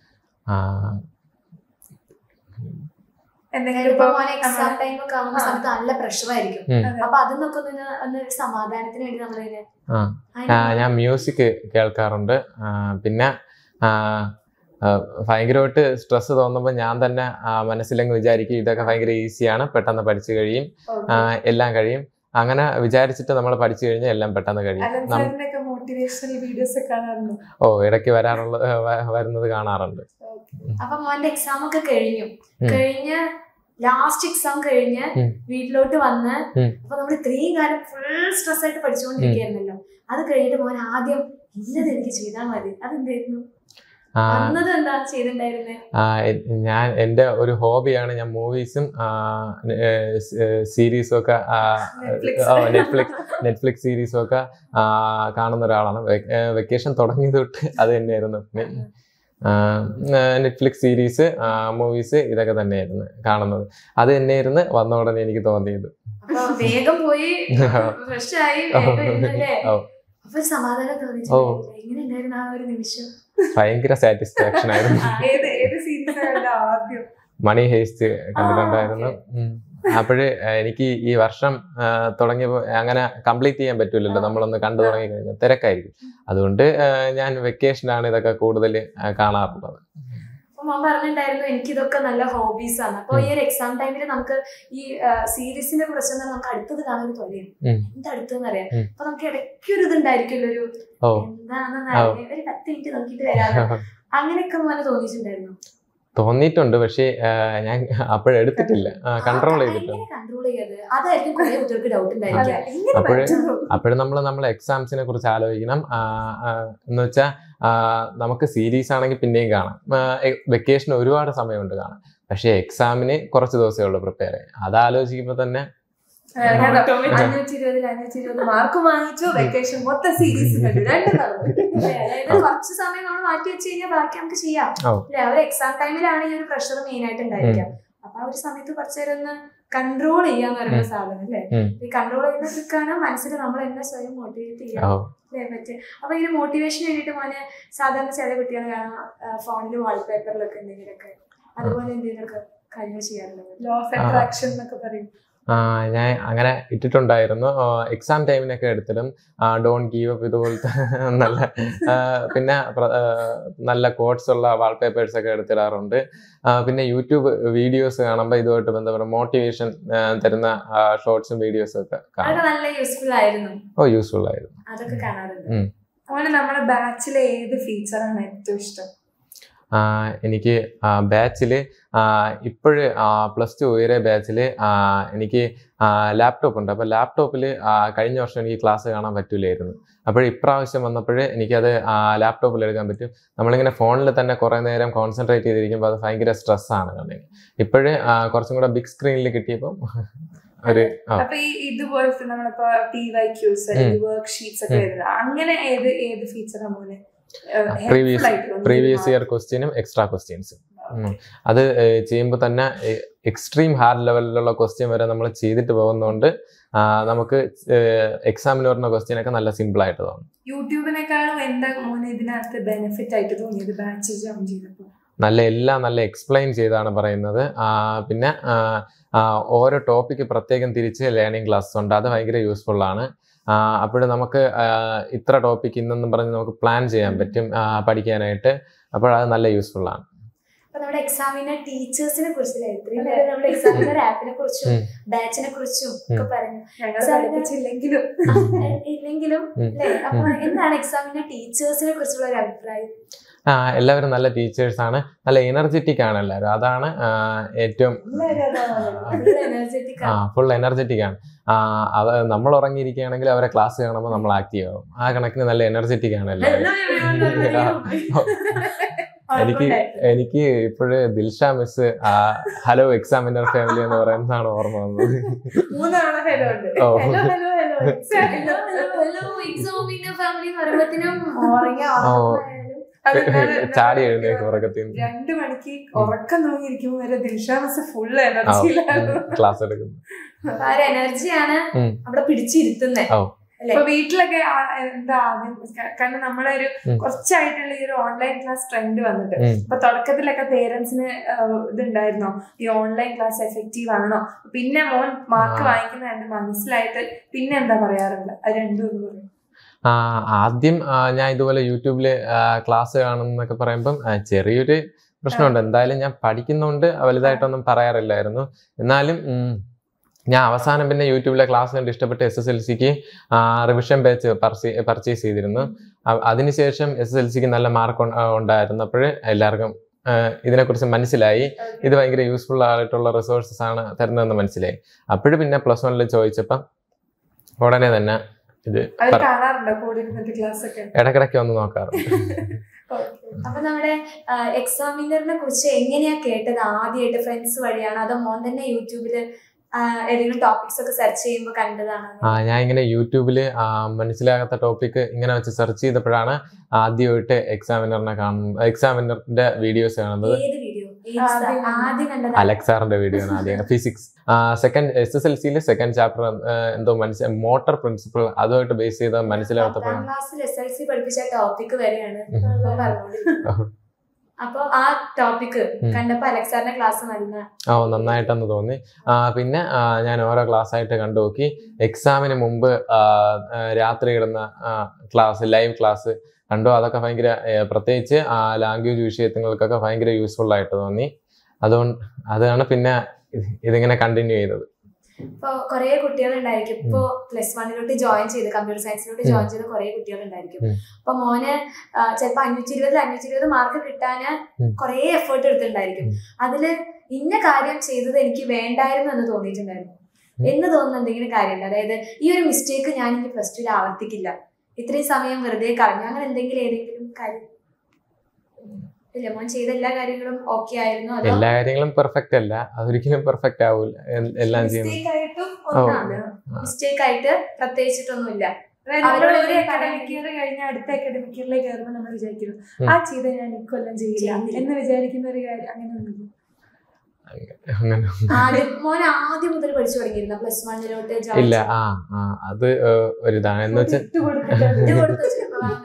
എന്തെങ്കിലും ഇപ്പൊ ഇപ്പൊ മോനെ എക്സാം നമ്മള് ടൈം ഒക്കെ ആവുന്ന ആ. സമയത്ത് നല്ല പ്രഷർ ആയിരിക്കും അതെ. അപ്പൊ അതിൽ നിന്നൊക്കെ ഒന്ന് ഒന്ന് ഒരു സമാധാനത്തിന് വേണ്ടി നമ്മളിങ്ങനെ ആ. ആ, ഞാൻ മ്യൂസിക് കേൾക്കാറുണ്ട് ആ, പിന്നെ ആ, ആ, ഭയങ്കരമായിട്ട് സ്ട്രെസ് തോന്നുമ്പോൾ ഞാൻ തന്നെ ആ, മനസ്സിലങ്ങ് വിചാരിക്കും ഇതൊക്കെ ഭയങ്കര ഈസിയാണ് പെട്ടെന്ന് പഠിച്ചു കഴിയും Okay. ആ, എല്ലാം കഴിയും അങ്ങനെ വിചാരിച്ചിട്ട് നമ്മൾ പഠിച്ചു കഴിഞ്ഞാൽ എല്ലാം പെട്ടെന്ന് കഴിയും അലൻ നം- സാറിന്റെ ഒക്കെ മോട്ടിവേഷണൽ വീഡിയോസ് ഒക്കെ കാണാറുണ്ട് ഓ ഇടയ്ക്ക് വരാറുള്ള വ- വരുന്നത് കാണാറുണ്ട് അപ്പൊ മോന്റെ എക്സാം ഒക്കെ കഴിഞ്ഞു ഉം. കഴിഞ്ഞ് ലാസ്റ്റ് എക്സാം കഴിഞ്ഞ് ഉം. വീട്ടിലോട്ട് വന്ന് ഉം. അപ്പൊ നമ്മൾ ഇത്രയും കാലം ഫുൾ സ്ട്രെസ് ആയിട്ട് പഠിച്ചുകൊണ്ടിരിക്കുകയായിരുന്നല്ലോ അത് കഴിഞ്ഞിട്ട് മോൻ ആദ്യം ഇന്നത് എനിക്ക് ചെയ്താൽ മതി അതെന്തായിരുന്നു ആ, വന്നത് എന്താ ചെയ്തിട്ടുണ്ടായിരുന്നേ ആ, എ- ഞാൻ എൻ്റെ ഒരു ഹോബിയാണ് ഞാൻ മൂവീസും സീരീസും ഒക്കെ Netflix. നെറ്റ്ഫ്ലിക്സ് നെറ്റ്ഫ്ലിക്സ് സീരീസും ഒക്കെ ആ, കാണുന്ന ഒരാളാണ് വെക്കേഷൻ തുടങ്ങിയത് തൊട്ട് അത് തന്നെയായിരുന്നു നെറ്റ്ഫ്ലിക്സ് സീരീസ് മൂവീസ് ഇതൊക്കെ തന്നെയായിരുന്നു കാണുന്നത് അത് തന്നെയായിരുന്നു വന്ന ഉടനെ എനിക്ക് തോന്നിയത് അപ്പൊ വേഗം പോയി ഫ്രഷ് ആയി വേഗം ഇരുന്നല്ലേ ഓ അപ്പൊ ഒരു സമാധാനം തോന്നിച്ചിട്ടുണ്ടായില്ലേ എങ്ങനെ ഉണ്ടായിരുന്നു ആ ഒരു നിമിഷം ഭയങ്കര സാറ്റിസ്ഫാക്ഷൻ ആയിരുന്നു ഏത് ഏത് സീരീസ് കണ്ട ആദ്യം മണി ഹേസ്റ്റ് കണ്ടിട്ടുണ്ടായിരുന്നു അപ്പോഴ് എനിക്ക് ഈ വർഷം ആ, തുടങ്ങിയപ്പോൾ അങ്ങനെ കംപ്ലീറ്റ് ചെയ്യാൻ പറ്റൂലല്ലോ നമ്മളൊന്ന് കണ്ടു തുടങ്ങി കഴിഞ്ഞാൽ തിരക്കായിരിക്കും അതുകൊണ്ട് ആ, ഞാൻ വെക്കേഷനാണ് ഇതൊക്കെ കൂടുതൽ കാണാറുള്ളത് അപ്പൊ മോൻ പറഞ്ഞിട്ടുണ്ടായിരുന്നു എനിക്ക് ഇതൊക്കെ നല്ല ഹോബീസ് ആണ് അപ്പൊ ഈ ഒരു എക്സാം ടൈമിൽ നമുക്ക് ഈ സീരീസിനെ കുറിച്ച് നമുക്ക് അടുത്തത് കാണാൻ ഒരു തൊലയും ഉം. എന്താ അടുത്തെന്ന് അറിയാം ഉം. അപ്പൊ നമുക്ക് ഇടയ്ക്ക് ഒരു ഇതുണ്ടായിരിക്കുമല്ലോ ഒരു ഓ എന്താണെന്ന് അറിയാം ഒരു പത്ത് മിനിറ്റ് നോക്കിയിട്ട് വരാം അങ്ങനെയൊക്കെ മോനെ തോന്നിയിട്ടുണ്ടായിരുന്നു തോന്നിയിട്ടുണ്ട് പക്ഷേ ആ, ഞാൻ അപ്പോഴെടുത്തിട്ടില്ല കൺട്രോൾ ചെയ്തിട്ടുണ്ട് എങ്ങനെ കൺട്രോൾ ചെയ്യാത് അതായിരിക്കും കുറെ കുട്ടികൾക്ക് ഡൗട്ട് ഉണ്ടായിരിക്കുക എങ്ങനെ അപ്പോഴേ- പറ്റുന്നു അപ്പോഴും നമ്മൾ നമ്മൾ എക്സാംസിനെ കുറിച്ച് ആലോചിക്കണം ആ, ആ, എന്ന് വെച്ചാൽ നമുക്ക് സീരീസ് ആണെങ്കിൽ പിന്നെയും കാണാം വെക്കേഷൻ ഒരുപാട് സമയമുണ്ട് കാണാം പക്ഷേ എക്സാമിന് കുറച്ച് ദിവസമേ ഉള്ളൂ പ്രിപ്പയർ ചെയ്യാൻ അത് ആലോചിക്കുമ്പോൾ തന്നെ അഞ്ഞൂറ്റി ഇരുപതിൽ അഞ്ഞൂറ്റി ഇരുപത് മാർക്ക് വാങ്ങിച്ചു വെക്കേഷൻ മൊത്തം സീരീസ് കണ്ടു രണ്ടും നടന്നു അല്ലേ? അതായത് കുറച്ച് സമയം നമ്മൾ മാറ്റി വെച്ച് കഴിഞ്ഞാൽ ബാക്കി നമുക്ക് ചെയ്യാം ഓ. അല്ലെ അവർ എക്സാം ടൈമിലാണ് ഈ ഒരു പ്രഷർ മെയിൻ ആയിട്ട് ഉണ്ടായിരിക്കുക അപ്പൊ ആ ഒരു സമയത്ത് കുറച്ചു നേരം ഒന്ന് കൺട്രോൾ ചെയ്യാന്ന് പറയുന്ന സാധനം അല്ലേ ഉം. ഈ കൺട്രോൾ ചെയ്യുന്ന ട്രിക്കാണ് മനസ്സിൽ നമ്മൾ എന്നെ സ്വയം മോട്ടിവേറ്റ് ചെയ്യാൻ ഓ അല്ലേ പറ്റും അപ്പൊ ഇതിന് മോട്ടിവേഷന് വേണ്ടിയിട്ട് മോനെ സാധാരണ ചില കുട്ടികൾ കാണാം ഫോണിൽ വാൾപേപ്പറിലൊക്കെ എന്തെങ്കിലുമൊക്കെ അതുപോലെ എന്തെങ്കിലുമൊക്കെ കാര്യങ്ങൾ ചെയ്യാറുണ്ട് ലോ ഓഫ് അട്രാക്ഷൻ എന്നൊക്കെ പറയും ആ, ഞാൻ അങ്ങനെ ഇട്ടിട്ടുണ്ടായിരുന്നു എക്സാം ടൈമിനൊക്കെ എടുത്തിടും ഡോൺ ഗീവ് അപ്പ് ഇതുപോലത്തെ നല്ല ആ, പിന്നെ പ്ര- ആ, നല്ല കോഡ്സ് ഉള്ള വാൾപേപ്പേഴ്സ് ഒക്കെ എടുത്തിടാറുണ്ട് ആ, പിന്നെ യൂട്യൂബ് വീഡിയോസ് കാണുമ്പോൾ ഇതുമായിട്ട് ബന്ധപ്പെട്ട മോട്ടിവേഷൻ തരുന്ന ഷോർട്സും വീഡിയോസും ഒക്കെ കാണും അതൊക്കെ നല്ല യൂസ്ഫുൾ ആയിരുന്നു ഓ യൂസ്ഫുൾ ആയിരുന്നു അതൊക്കെ കാണാറുണ്ട് അതുപോലെ നമ്മുടെ ബാച്ചിലെ ഏത് ഫീച്ചറാണ് ഏറ്റവും ഇഷ്ടം ആ, എനിക്ക് ബാച്ചിൽ ഇപ്പോഴ് പ്ലസ് ടു ഉയരെ ബാച്ചിൽ എനിക്ക് ലാപ്ടോപ്പ് ഉണ്ട് അപ്പോൾ ലാപ്ടോപ്പിൽ കഴിഞ്ഞ വർഷം എനിക്ക് ക്ലാസ് കാണാൻ പറ്റൂലായിരുന്നു അപ്പോൾ ഇപ്രാവശ്യം വന്നപ്പോൾ എനിക്കത് ലാപ്ടോപ്പിൽ എടുക്കാൻ പറ്റും നമ്മളിങ്ങനെ ഫോണിൽ തന്നെ കുറേ നേരം കോൺസെൻട്രേറ്റ് ചെയ്തിരിക്കുമ്പോൾ അത് ഭയങ്കര സ്ട്രെസ്സാണ് കണ്ണിന് ഇപ്പോഴ് കുറച്ചും കൂടെ ബിഗ് സ്ക്രീനിൽ കിട്ടിയപ്പോൾ ഒരു ആ അപ്പൊ ഈ ഇതുപോലത്തെ നമ്മളിപ്പോ ടി വൈ ക്യൂസ് അല്ലെങ്കിൽ വർക്ക് ഷീറ്റ്സ് ഒക്കെ ഉം. വരുന്നത് അങ്ങനെ ഏത് ഏത് ഫീച്ചറാ മോനെ പ്രീവിയസ് പ്രീവിയസ് ഇയർ ക്വസ്റ്റ്യനും എക്സ്ട്രാ ക്വസ്റ്റ്യൻസും അത് ചെയ്യുമ്പോൾ തന്നെ എക്സ്ട്രീം ഹാർഡ് ലെവലിലുള്ള ക്വസ്റ്റ്യൻ വരെ നമ്മൾ ചെയ്തിട്ട് പോകുന്നതുകൊണ്ട് ആ, നമുക്ക് എക്സാമിന് വരുന്ന ക്വസ്റ്റ്യൻ ഒക്കെ നല്ല സിമ്പിൾ ആയിട്ട് തോന്നും യൂട്യൂബിനേക്കാളും എന്താ മോനെ ഇതിനകത്ത് ബെനിഫിറ്റ് ആയിട്ട് തോന്നിയത് ബാച്ച് ജോയിൻ ചെയ്തപ്പോ നല്ല എല്ലാം നല്ല എക്സ്പ്ലെയിൻ ചെയ്താണ് പറയുന്നത് ആ, പിന്നെ ആ, ആ, ഓരോ ടോപ്പിക്ക് പ്രത്യേകം തിരിച്ച് ലേണിംഗ് ക്ലാസ് ഉണ്ട് അത് ഭയങ്കര യൂസ്ഫുൾ ആണ് അപ്പോൾ നമുക്ക് ആ, ഇത്ര ടോപ്പിക്ക് ഇന്നെന്നും പറഞ്ഞ് നമുക്ക് പ്ലാൻ ചെയ്യാൻ പറ്റും ആ, പഠിക്കാനായിട്ട് അപ്പോൾ അത് നല്ല യൂസ്ഫുൾ ആണ് അപ്പൊ നമ്മുടെ എക്സാമിനർ ടീച്ചേഴ്സിനെ കുറിച്ചല്ലേ ഇത്രയും നേരം നമ്മുടെ എക്സാമിനർ ആപ്പിനെ കുറിച്ചും ഉം. ബാച്ചിനെ കുറിച്ചും ഒക്കെ പറഞ്ഞു ഞങ്ങൾ സാർ, പഠിപ്പിച്ചില്ലെങ്കിലും ആ, ഇല്ലെങ്കിലും ഉം. അല്ലേ അപ്പൊ എന്താണ് എക്സാമിനർ ടീച്ചേഴ്സിനെ കുറിച്ചുള്ള ഒരു അഭിപ്രായം ആ എല്ലാവരും നല്ല ടീച്ചേഴ്സ് ആണ് നല്ല എനർജറ്റിക് ആണ് എല്ലാവരും അതാണ് ആ, ഏറ്റവും എനർജറ്റിക് ആ ഫുൾ എനർജറ്റിക് ആണ് ആ അവ നമ്മൾ ഉറങ്ങിയിരിക്കുകയാണെങ്കിൽ അവരെ ക്ലാസ് കാണുമ്പോൾ നമ്മൾ ആക്റ്റീവ് ആവും ആ കണക്കിന് നല്ല എനർജറ്റിക് ആണ് എല്ലാവരും എനിക്ക് എനിക്ക് ഇപ്പോഴ് Dilsha miss hello examiner family എന്ന് പറയുന്നതാണ് ഓർമ്മ വന്നത് മൂന്നാണ് ഹലോ ഉണ്ട് ഓ. Hello hello hello hello hello hello examiner family എന്ന് പറയുമ്പോഴത്തേനും ഉറങ്ങിയ ഓ. അതെന്താണ് ചാടി എഴുന്നേക്കും ഉറക്കത്തിൽ നിന്ന് രണ്ടു മണിക്ക് ഉറക്കം നോക്കിയിരിക്കുമ്പോ വരെ ദിൽഷാമസ് ഫുൾ എനർജിയിലായിരുന്നു ക്ലാസ് എടുക്കുന്നു ആ ഒരു എനർജിയാണ് ഉം. അവിടെ പിടിച്ചിരുത്തുന്നത് ഓ. അല്ലേ ഇപ്പൊ വീട്ടിലൊക്കെ ആ- എന്താ ആദ്യം ക- കാരണം നമ്മളെ ഒരു ഉം. കുറച്ചായിട്ടുള്ള ഈ ഒരു ഓൺലൈൻ ക്ലാസ് ട്രെൻഡ് വന്നിട്ട് ഉം. ഇപ്പൊ തുടക്കത്തിലൊക്കെ പേരൻസിന് ഇതുണ്ടായിരുന്നോ ഈ ഓൺലൈൻ ക്ലാസ് എഫക്റ്റീവ് ആണോ പിന്നെ മോൻ മാർക്ക് ആ. വാങ്ങിക്കുന്ന കണ്ട് മനസ്സിലായിട്ട് പിന്നെ എന്താ പറയാറുണ്ട് അത് രണ്ടും ഒന്ന് പറയും ആ, ആദ്യം ആ, ഞാൻ ഇതുപോലെ യൂട്യൂബിൽ ക്ലാസ് കാണുന്നൊക്കെ പറയുമ്പം ആ, ചെറിയൊരു പ്രശ്നമുണ്ട് എന്തായാലും ഞാൻ പഠിക്കുന്നതുകൊണ്ട് വലുതായിട്ടൊന്നും പറയാറില്ലായിരുന്നു എന്നാലും ഉം, ഞാൻ അവസാനം പിന്നെ യൂട്യൂബിലെ ക്ലാസ് കണ്ട് ഇഷ്ടപ്പെട്ട് എസ് എസ് എൽ സിക്ക് റിവിഷൻ ബാച്ച് പർച്ചേസ് ചെയ്തിരുന്നു അ- അതിനുശേഷം എസ് എസ് എൽ സിക്ക് നല്ല മാർക്ക് ഉണ്ടായിരുന്നപ്പോൾ എല്ലാവർക്കും ആ, ഇതിനെക്കുറിച്ച് മനസ്സിലായി ഇത് ഭയങ്കര യൂസ്ഫുൾ ആയിട്ടുള്ള റിസോഴ്സസ് ആണ് തരുന്നതെന്ന് മനസ്സിലായി അപ്പോഴും പിന്നെ പ്ലസ് വണ്ണിൽ ചോദിച്ചപ്പം ഉടനെ തന്നെ ഇത് അവർ പറ- കാണാറുണ്ടോ കൂടെ ഇരുന്നിട്ട് ക്ലാസ് ഒക്കെ ഇടക്കിടയ്ക്ക് ഒന്ന് നോക്കാറുണ്ട് അപ്പൊ നമ്മുടെ എക്സാമിനറിനെ കുറിച്ച് എങ്ങനെയാ കേട്ടത് ആദ്യമായിട്ട് ഫ്രണ്ട്സ് വഴിയാണോ അതോ മോൻ തന്നെ യൂട്യൂബില് ആ, ഏതെങ്കിലും ടോപ്പിക്സ് ഒക്കെ സെർച്ച് ചെയ്യുമ്പോൾ കണ്ടതാണോ ആ ഞാൻ ഇങ്ങനെ യൂട്യൂബിൽ മനസ്സിലാകാത്ത ടോപ്പിക് ഇങ്ങനെ വെച്ച് സെർച്ച് ചെയ്തപ്പോഴാണ് ആദ്യമായിട്ട് എക്സാമിനറിനെ കാണുന്നത് എക്സാമിനറിന്റെ വീഡിയോസ് കാണുന്നത് ഏത് വീഡിയോ ആദ്യം കണ്ടത്. ആദ്യം കണ്ടത് അലക്സാറിന്റെ വീഡിയോ ആണ് ആദ്യം physics second S S L സിയിൽ സെക്കൻഡ് ചാപ്റ്റർ എന്തോ മനസ്സിലായി മോട്ടർ പ്രിൻസിപ്പിൾ അതുമായിട്ട് ബേസ് ചെയ്ത് പത്താം മനസ്സിലാകാത്തപ്പോഴാണ് ക്ലാസ്സിൽ എസ് എൽ സി പഠിപ്പിച്ച ടോപ്പിക് വരെയാണ് ഉം. ഇപ്പൊ പറഞ്ഞോണ്ടിരിക്കുന്നത്. അപ്പൊ ആ ടോപ്പിക് ഉം. കണ്ടപ്പോ അലക്സാറിന്റെ ക്ലാസ് നല്ല ആ നന്നായിട്ടെന്ന് തോന്നി ആ, പിന്നെ ആ, ഞാൻ ഓരോ ക്ലാസ് ആയിട്ട് കണ്ടു നോക്കി എക്സാമിന് മുമ്പ് ആ, ആ, രാത്രി ഇടുന്ന ക്ലാസ് ലൈവ് ക്ലാസ് കണ്ടു അതൊക്കെ ഭയങ്കര ഏ, പ്രത്യേകിച്ച് ആ ലാംഗ്വേജ് വിഷയങ്ങൾക്കൊക്കെ ഭയങ്കര യൂസ്ഫുൾ ആയിട്ട് തോന്നി അതുകൊണ്ട് അതാണ് പിന്നെ ഇത് ഇതിങ്ങനെ കണ്ടിന്യൂ ചെയ്തത് ഇപ്പൊ കുറെ കുട്ടികൾ ഉണ്ടായിരിക്കും ഇപ്പൊ പ്ലസ് വണ്ണിലോട്ട് ജോയിൻ ചെയ്ത് കമ്പ്യൂട്ടർ സയൻസിലോട്ട് ഉം. ജോയിൻ ചെയ്ത കുറെ കുട്ടികൾ ഉണ്ടായിരിക്കും ഉം. അപ്പൊ മോന് ആ, ചിലപ്പോ അഞ്ഞൂറ്റി ഇരുപതിൽ അഞ്ഞൂറ്റി ഇരുപത് മാർക്ക് കിട്ടാന് ഉം. കുറെ എഫേർട്ട് എടുത്തിട്ടുണ്ടായിരിക്കും ഉം. അതില് ഇന്ന കാര്യം ചെയ്തത് എനിക്ക് വേണ്ടായിരുന്നു എന്ന് തോന്നിയിട്ടുണ്ടായിരുന്നു ഉം. എന്ന് തോന്നുന്ന എന്തെങ്കിലും കാര്യമുണ്ട് അതായത് ഈ ഒരു മിസ്റ്റേക്ക് ഞാൻ ഇനി പ്ലസ് ടുവിൽ ആവർത്തിക്കില്ല ഇത്രയും സമയം വെറുതെ കളഞ്ഞു അങ്ങനെ എന്തെങ്കിലും ഏതെങ്കിലും കാര്യം ഇല്ല മോൻ ചെയ്ത എല്ലാ കാര്യങ്ങളും ഓക്കെ ആയിരുന്നു അതോ എല്ലാ കാര്യങ്ങളും പെർഫെക്റ്റ് അല്ല അതൊരിക്കലും പെർഫെക്റ്റ് ആവൂല എൽ- എല്ലാം ചെയ്യുന്നത് മിസ്റ്റേക്ക് ആയിട്ടും ഓ. ഒന്നാണ് മിസ്റ്റേക്ക് ആയിട്ട് പ്രത്യേകിച്ചിട്ടൊന്നുമില്ല അതായത് അവരോട് നമ്മള് ഒരു ഒരു അക്കാഡമിക് ഇയർ കഴിഞ്ഞ അടുത്ത അക്കാഡമിക് ഇയറിലേക്ക് കയറുമ്പോൾ നമ്മൾ വിചാരിക്കുന്നു ഉം. ആ ചെയ്ത ഞാൻ ഇക്കൊല്ലം ചെയ്യില്ല ചെയ്യുന്നില്ല. എന്ന് വിചാരിക്കുന്ന ഒരു കാര്യം അങ്ങനെ ഒന്നുമില്ല അങ്ങനെ ആദ്യം മോൻ ആദ്യം മുതൽ പഠിച്ചു തുടങ്ങിയിരുന്ന പ്ലസ് വണ്ണിലോട്ട് ഇല്ല ആ ആ അത് ഏ, ഒരിതാണ് എന്ന് വെച്ചാൽ ഇട്ട് കൊടുത്തിട്ട്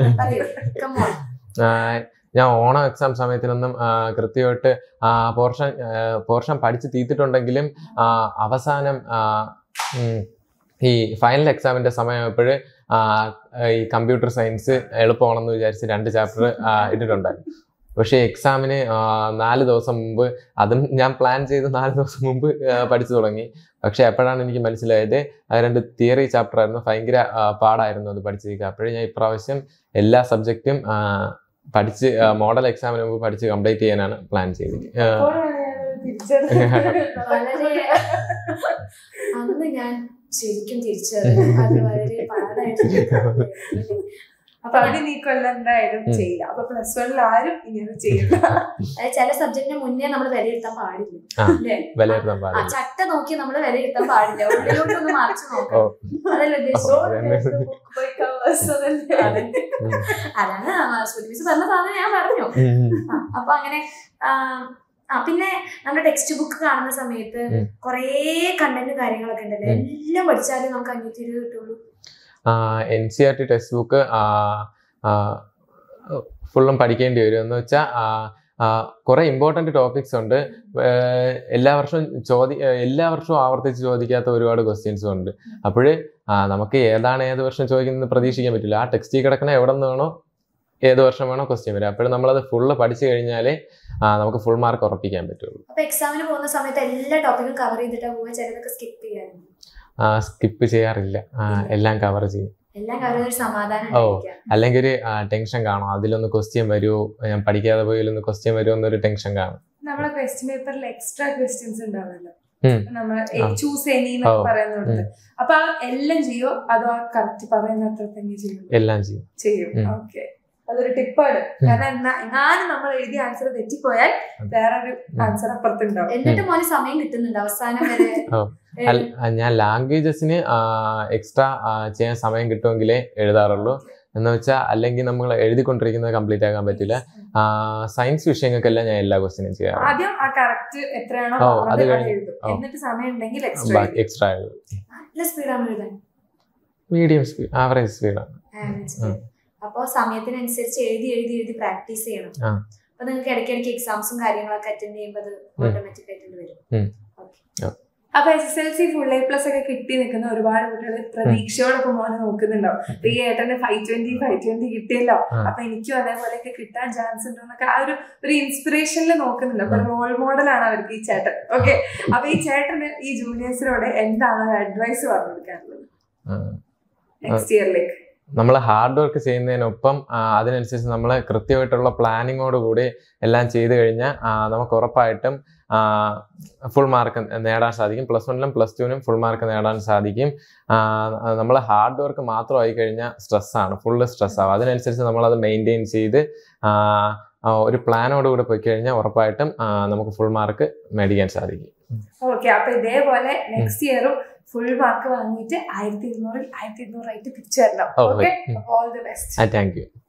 ആ, ഞാൻ ഓണം എക്സാം സമയത്തിനൊന്നും ആ, കൃത്യമായിട്ട് ആ പോർഷൻ പോർഷൻ പഠിച്ച് തീർത്തിട്ടുണ്ടെങ്കിലും ആ, അവസാനം ആ, ഉം, ഈ ഫൈനൽ എക്സാമിന്റെ സമയമായപ്പോൾ ഈ കമ്പ്യൂട്ടർ സയൻസ് എളുപ്പമാണെന്ന് വിചാരിച്ച് രണ്ട് ചാപ്റ്റർ ഇട്ടിട്ടുണ്ടായിരുന്നു പക്ഷേ എക്സാമിന് നാല് ദിവസം മുമ്പ് അതും ഞാൻ പ്ലാൻ ചെയ്ത് നാല് ദിവസം മുമ്പ് ആ, പഠിച്ചു തുടങ്ങി പക്ഷെ അപ്പോഴാണ് എനിക്ക് മനസ്സിലായത് അത് രണ്ട് തിയറി ചാപ്റ്റർ ആയിരുന്നു ഭയങ്കര ആ, പാടായിരുന്നു അത് പഠിച്ചിരിക്കുക അപ്പോഴേ ഞാൻ ഇപ്രാവശ്യം എല്ലാ സബ്ജക്റ്റും പഠിച്ച് മോഡൽ എക്സാമിന് മുമ്പ് പഠിച്ച് കംപ്ലീറ്റ് ചെയ്യാനാണ് പ്ലാൻ ചെയ്തിരിക്കുന്നത് അപ്പോഴാണ് ഞാനത് തിരിച്ചറിഞ്ഞത് വളരെ അന്ന് ഞാൻ ശരിക്കും തിരിച്ചറിഞ്ഞു അത് വളരെ പാടായിട്ട് അപ്പൊ അത് നീ കൊല്ലം എന്തായാലും ഉം. ചെയ്യില്ല അപ്പൊ പ്ലസ് വണ്ണിൽ ആരും ഇങ്ങനെ ചെയ്യില്ല അതായത് ചില സബ്ജക്റ്റിന് മുന്നേ നമ്മൾ വിലയിരുത്താൻ പാടില്ല ആ. അല്ലേ വിലയിരുത്താൻ ആ പാടില്ല ചട്ട നോക്കി നമ്മൾ വിലയിരുത്താൻ പാടില്ല ഉള്ളിലോട്ടൊന്ന് മറിച്ച് ഓ നോക്കാം അതല്ല ഉദ്ദേശിച്ചത് ഓ, അതന്നെ. അതല്ലേ ഉം. അതാണ് ശ്രുതി മിസ് പറഞ്ഞ സാധനം ഞാൻ പറഞ്ഞു ഉം. ആ, അപ്പൊ അങ്ങനെ ആ, ആ പിന്നെ നമ്മുടെ ടെക്സ്റ്റ് ബുക്ക് കാണുന്ന സമയത്ത് ഉം. കുറേ കണ്ടന്റ് കാര്യങ്ങളൊക്കെ ഉണ്ടല്ലോ ഉം. എല്ലാം പഠിച്ചാലും നമുക്ക് അഞ്ഞൂറ്റി ഇരുപത് കിട്ടുള്ളൂ N C R T text book ഫുള്ളും പഠിക്കേണ്ടി വരും എന്ന് വെച്ചാൽ കുറെ ഇമ്പോർട്ടൻ്റ് ടോപ്പിക്സ് ഉണ്ട് ഏർ എല്ലാ വർഷവും ചോദി ഏർ എല്ലാ വർഷവും ആവർത്തിച്ച് ചോദിക്കാത്ത ഒരുപാട് ക്വസ്റ്റ്യൻസും ഉണ്ട് അപ്പോൾ നമുക്ക് ഏതാണ് ഏത് വർഷം ചോദിക്കുന്നത് പ്രതീക്ഷിക്കാൻ പറ്റില്ല ആ ടെക്സ്റ്റിൽ കിടക്കണ എവിടെ നിന്ന് വേണോ ഏത് വർഷം വേണോ ക്വസ്റ്റ്യൻ വരും അപ്പോഴും നമ്മളത് ഫുള്ള് പഠിച്ചു കഴിഞ്ഞാലേ ആ, നമുക്ക് ഫുൾ മാർക്ക് ഉറപ്പിക്കാൻ പറ്റുള്ളൂ അപ്പൊ എക്സാമിന് പോകുന്ന സമയത്ത് എല്ലാ ടോപ്പിക്കും കവർ ചെയ്തിട്ടാ പോവുക ചിലതൊക്കെ സ്കിപ്പ് ചെയ്യാറുണ്ട് സ്കിപ്പ് ചെയ്യാറില്ല ആ, എല്ലാം കവർ ചെയ്യും എല്ലാം കവർ ചെയ്തൊരു സമാധാനം ഓ. ഉണ്ടായിരിക്കാം. അല്ലെങ്കിൽ ഒരു ടെൻഷൻ കാണും അതിലൊന്ന് ക്വസ്റ്റ്യൻ വരുമോ ഞാൻ പഠിക്കാതെ പോയാലൊന്ന് ക്വസ്റ്റ്യൻ വരുമോ എന്നൊരു ടെൻഷൻ കാണും നമ്മളെ ക്വസ്റ്റ്യൻ പേപ്പറിൽ എക്സ്ട്രാ ക്വസ്റ്റ്യൻസ് ഉണ്ടാവുമല്ലോ ഉം. നമ്മൾ ആ. ചൂസ് എനി എന്നൊക്കെ ഓ. പറയുന്നത് അപ്പൊ ആ എല്ലാം ചെയ്യോ അതോ ആ കറക്റ്റ് പറയുന്ന അത്ര തന്നെ ചെയ്യും എല്ലാം ചെയ്യും ചെയ്യും ഉം. ഓക്കെ അതൊരു ടിപ്പാണ് കാരണം എന്നാ എങ്ങാനും നമ്മൾ എഴുതിയ ആൻസർ തെറ്റിപ്പോയാൽ വേറൊരു ആൻസർ അപ്പുറത്തുണ്ടാവും എന്നിട്ട് മോന് സമയം കിട്ടുന്നുണ്ട് അവസാനം വരെ ഓ. ഏ, അൽ- ആ, ഞാൻ ലാംഗ്വേജസിന് എക്സ്ട്രാ ചെയ്യാൻ സമയം കിട്ടുമെങ്കിലേ എഴുതാറുള്ളൂ എന്ന് വെച്ചാൽ അല്ലെങ്കിൽ നമ്മൾ എഴുതിക്കൊണ്ടിരിക്കുന്നത് കംപ്ലീറ്റ് ആക്കാൻ പറ്റില്ല സയൻസ് വിഷയങ്ങൾക്കെല്ലാം ഞാൻ എല്ലാ ക്വസ്റ്റിനും ചെയ്യാറുണ്ട് ആദ്യം ആ കറക്റ്റ് എത്രയാണോ ഓ, പറഞ്ഞത് അത് അത് കഴിഞ്ഞ്. എഴുതും ഓ. എന്നിട്ട് സമയം ഉണ്ടെങ്കിൽ എക്സ്ട്രാ എക്സ്ട്രാ എഴുതും നല്ല സ്പീഡാണ് എഴുതാൻ മീഡിയം സ്പീഡ് ആവറേജ് സ്പീഡാണ് Average speed. അപ്പൊ സമയത്തിനനുസരിച്ച് എഴുതി എഴുതി എഴുതി പ്രാക്ടീസ് ചെയ്യണം ആ. അപ്പൊ നിങ്ങൾക്ക് ഇടയ്ക്കിടയ്ക്ക് എക്സാംസും കാര്യങ്ങളൊക്കെ അറ്റൻഡ് ചെയ്യുമ്പോൾ അത് ഓട്ടോമാറ്റിക് ആയിട്ട് വരും ഉം. Okay. അപ്പൊ S S L C full A plus ഒക്കെ കിട്ടി നിൽക്കുന്ന ഒരുപാട് കുട്ടികൾ പ്രതീക്ഷയോടൊപ്പം മോനെ നോക്കുന്നുണ്ടാവും അപ്പൊ ഈ ഏട്ടന് ഫൈവ് ട്വന്റി ഫൈവ് ട്വന്റി കിട്ടിയല്ലോ ആ. അപ്പൊ എനിക്കും അതേപോലെയൊക്കെ കിട്ടാൻ ചാൻസ് ഉണ്ടോന്നൊക്കെ ആ ഒരു ഒരു ഇൻസ്പിറേഷനിൽ നോക്കുന്നുണ്ട് അപ്പൊ റോൾ മോഡലാണ് അവർക്ക് ഈ ചേട്ടൻ ഓക്കെ അപ്പൊ ഈ ചേട്ടന് ഈ ജൂനിയേഴ്സിനോട് എന്താണ് അഡ്വൈസ് പറഞ്ഞു കൊടുക്കാറുള്ളത് നെക്സ്റ്റ് ഇയറിലേക്ക് നമ്മൾ ഹാർഡ് വർക്ക് ചെയ്യുന്നതിനൊപ്പം ആ, അതിനനുസരിച്ച് നമ്മൾ കൃത്യമായിട്ടുള്ള പ്ലാനിങ്ങോട് കൂടി എല്ലാം ചെയ്തു കഴിഞ്ഞാൽ നമുക്ക് ഉറപ്പായിട്ടും ഫുൾ മാർക്ക് നേടാൻ സാധിക്കും പ്ലസ് വണ്ണിലും പ്ലസ് ടുവിനും ഫുൾ മാർക്ക് നേടാൻ സാധിക്കും നമ്മൾ ഹാർഡ് വർക്ക് മാത്രമായി കഴിഞ്ഞാൽ സ്ട്രെസ്സാണ് ഫുള്ള് സ്ട്രെസ്സാവും അതിനനുസരിച്ച് നമ്മളത് മെയിൻറ്റെയിൻ ചെയ്ത് ആ, ആ, ഒരു പ്ലാനോട് കൂടി പോയി കഴിഞ്ഞാൽ ഉറപ്പായിട്ടും ആ, നമുക്ക് ഫുൾ മാർക്ക് മേടിക്കാൻ സാധിക്കും ഓക്കെ അപ്പൊ ഇതേപോലെ നെക്സ്റ്റ് ഇയറും ഫുൾ മാർക്ക് വാങ്ങിയിട്ട് ആയിരത്തി ഇരുന്നൂറിൽ ആയിരത്തി ഇരുന്നൂറായിട്ട് തിരിച്ചു തരണം ഓ, ഓക്കെ ഉം. ഓൾ ദി ബെസ്റ്റ് ആ താങ്ക് യു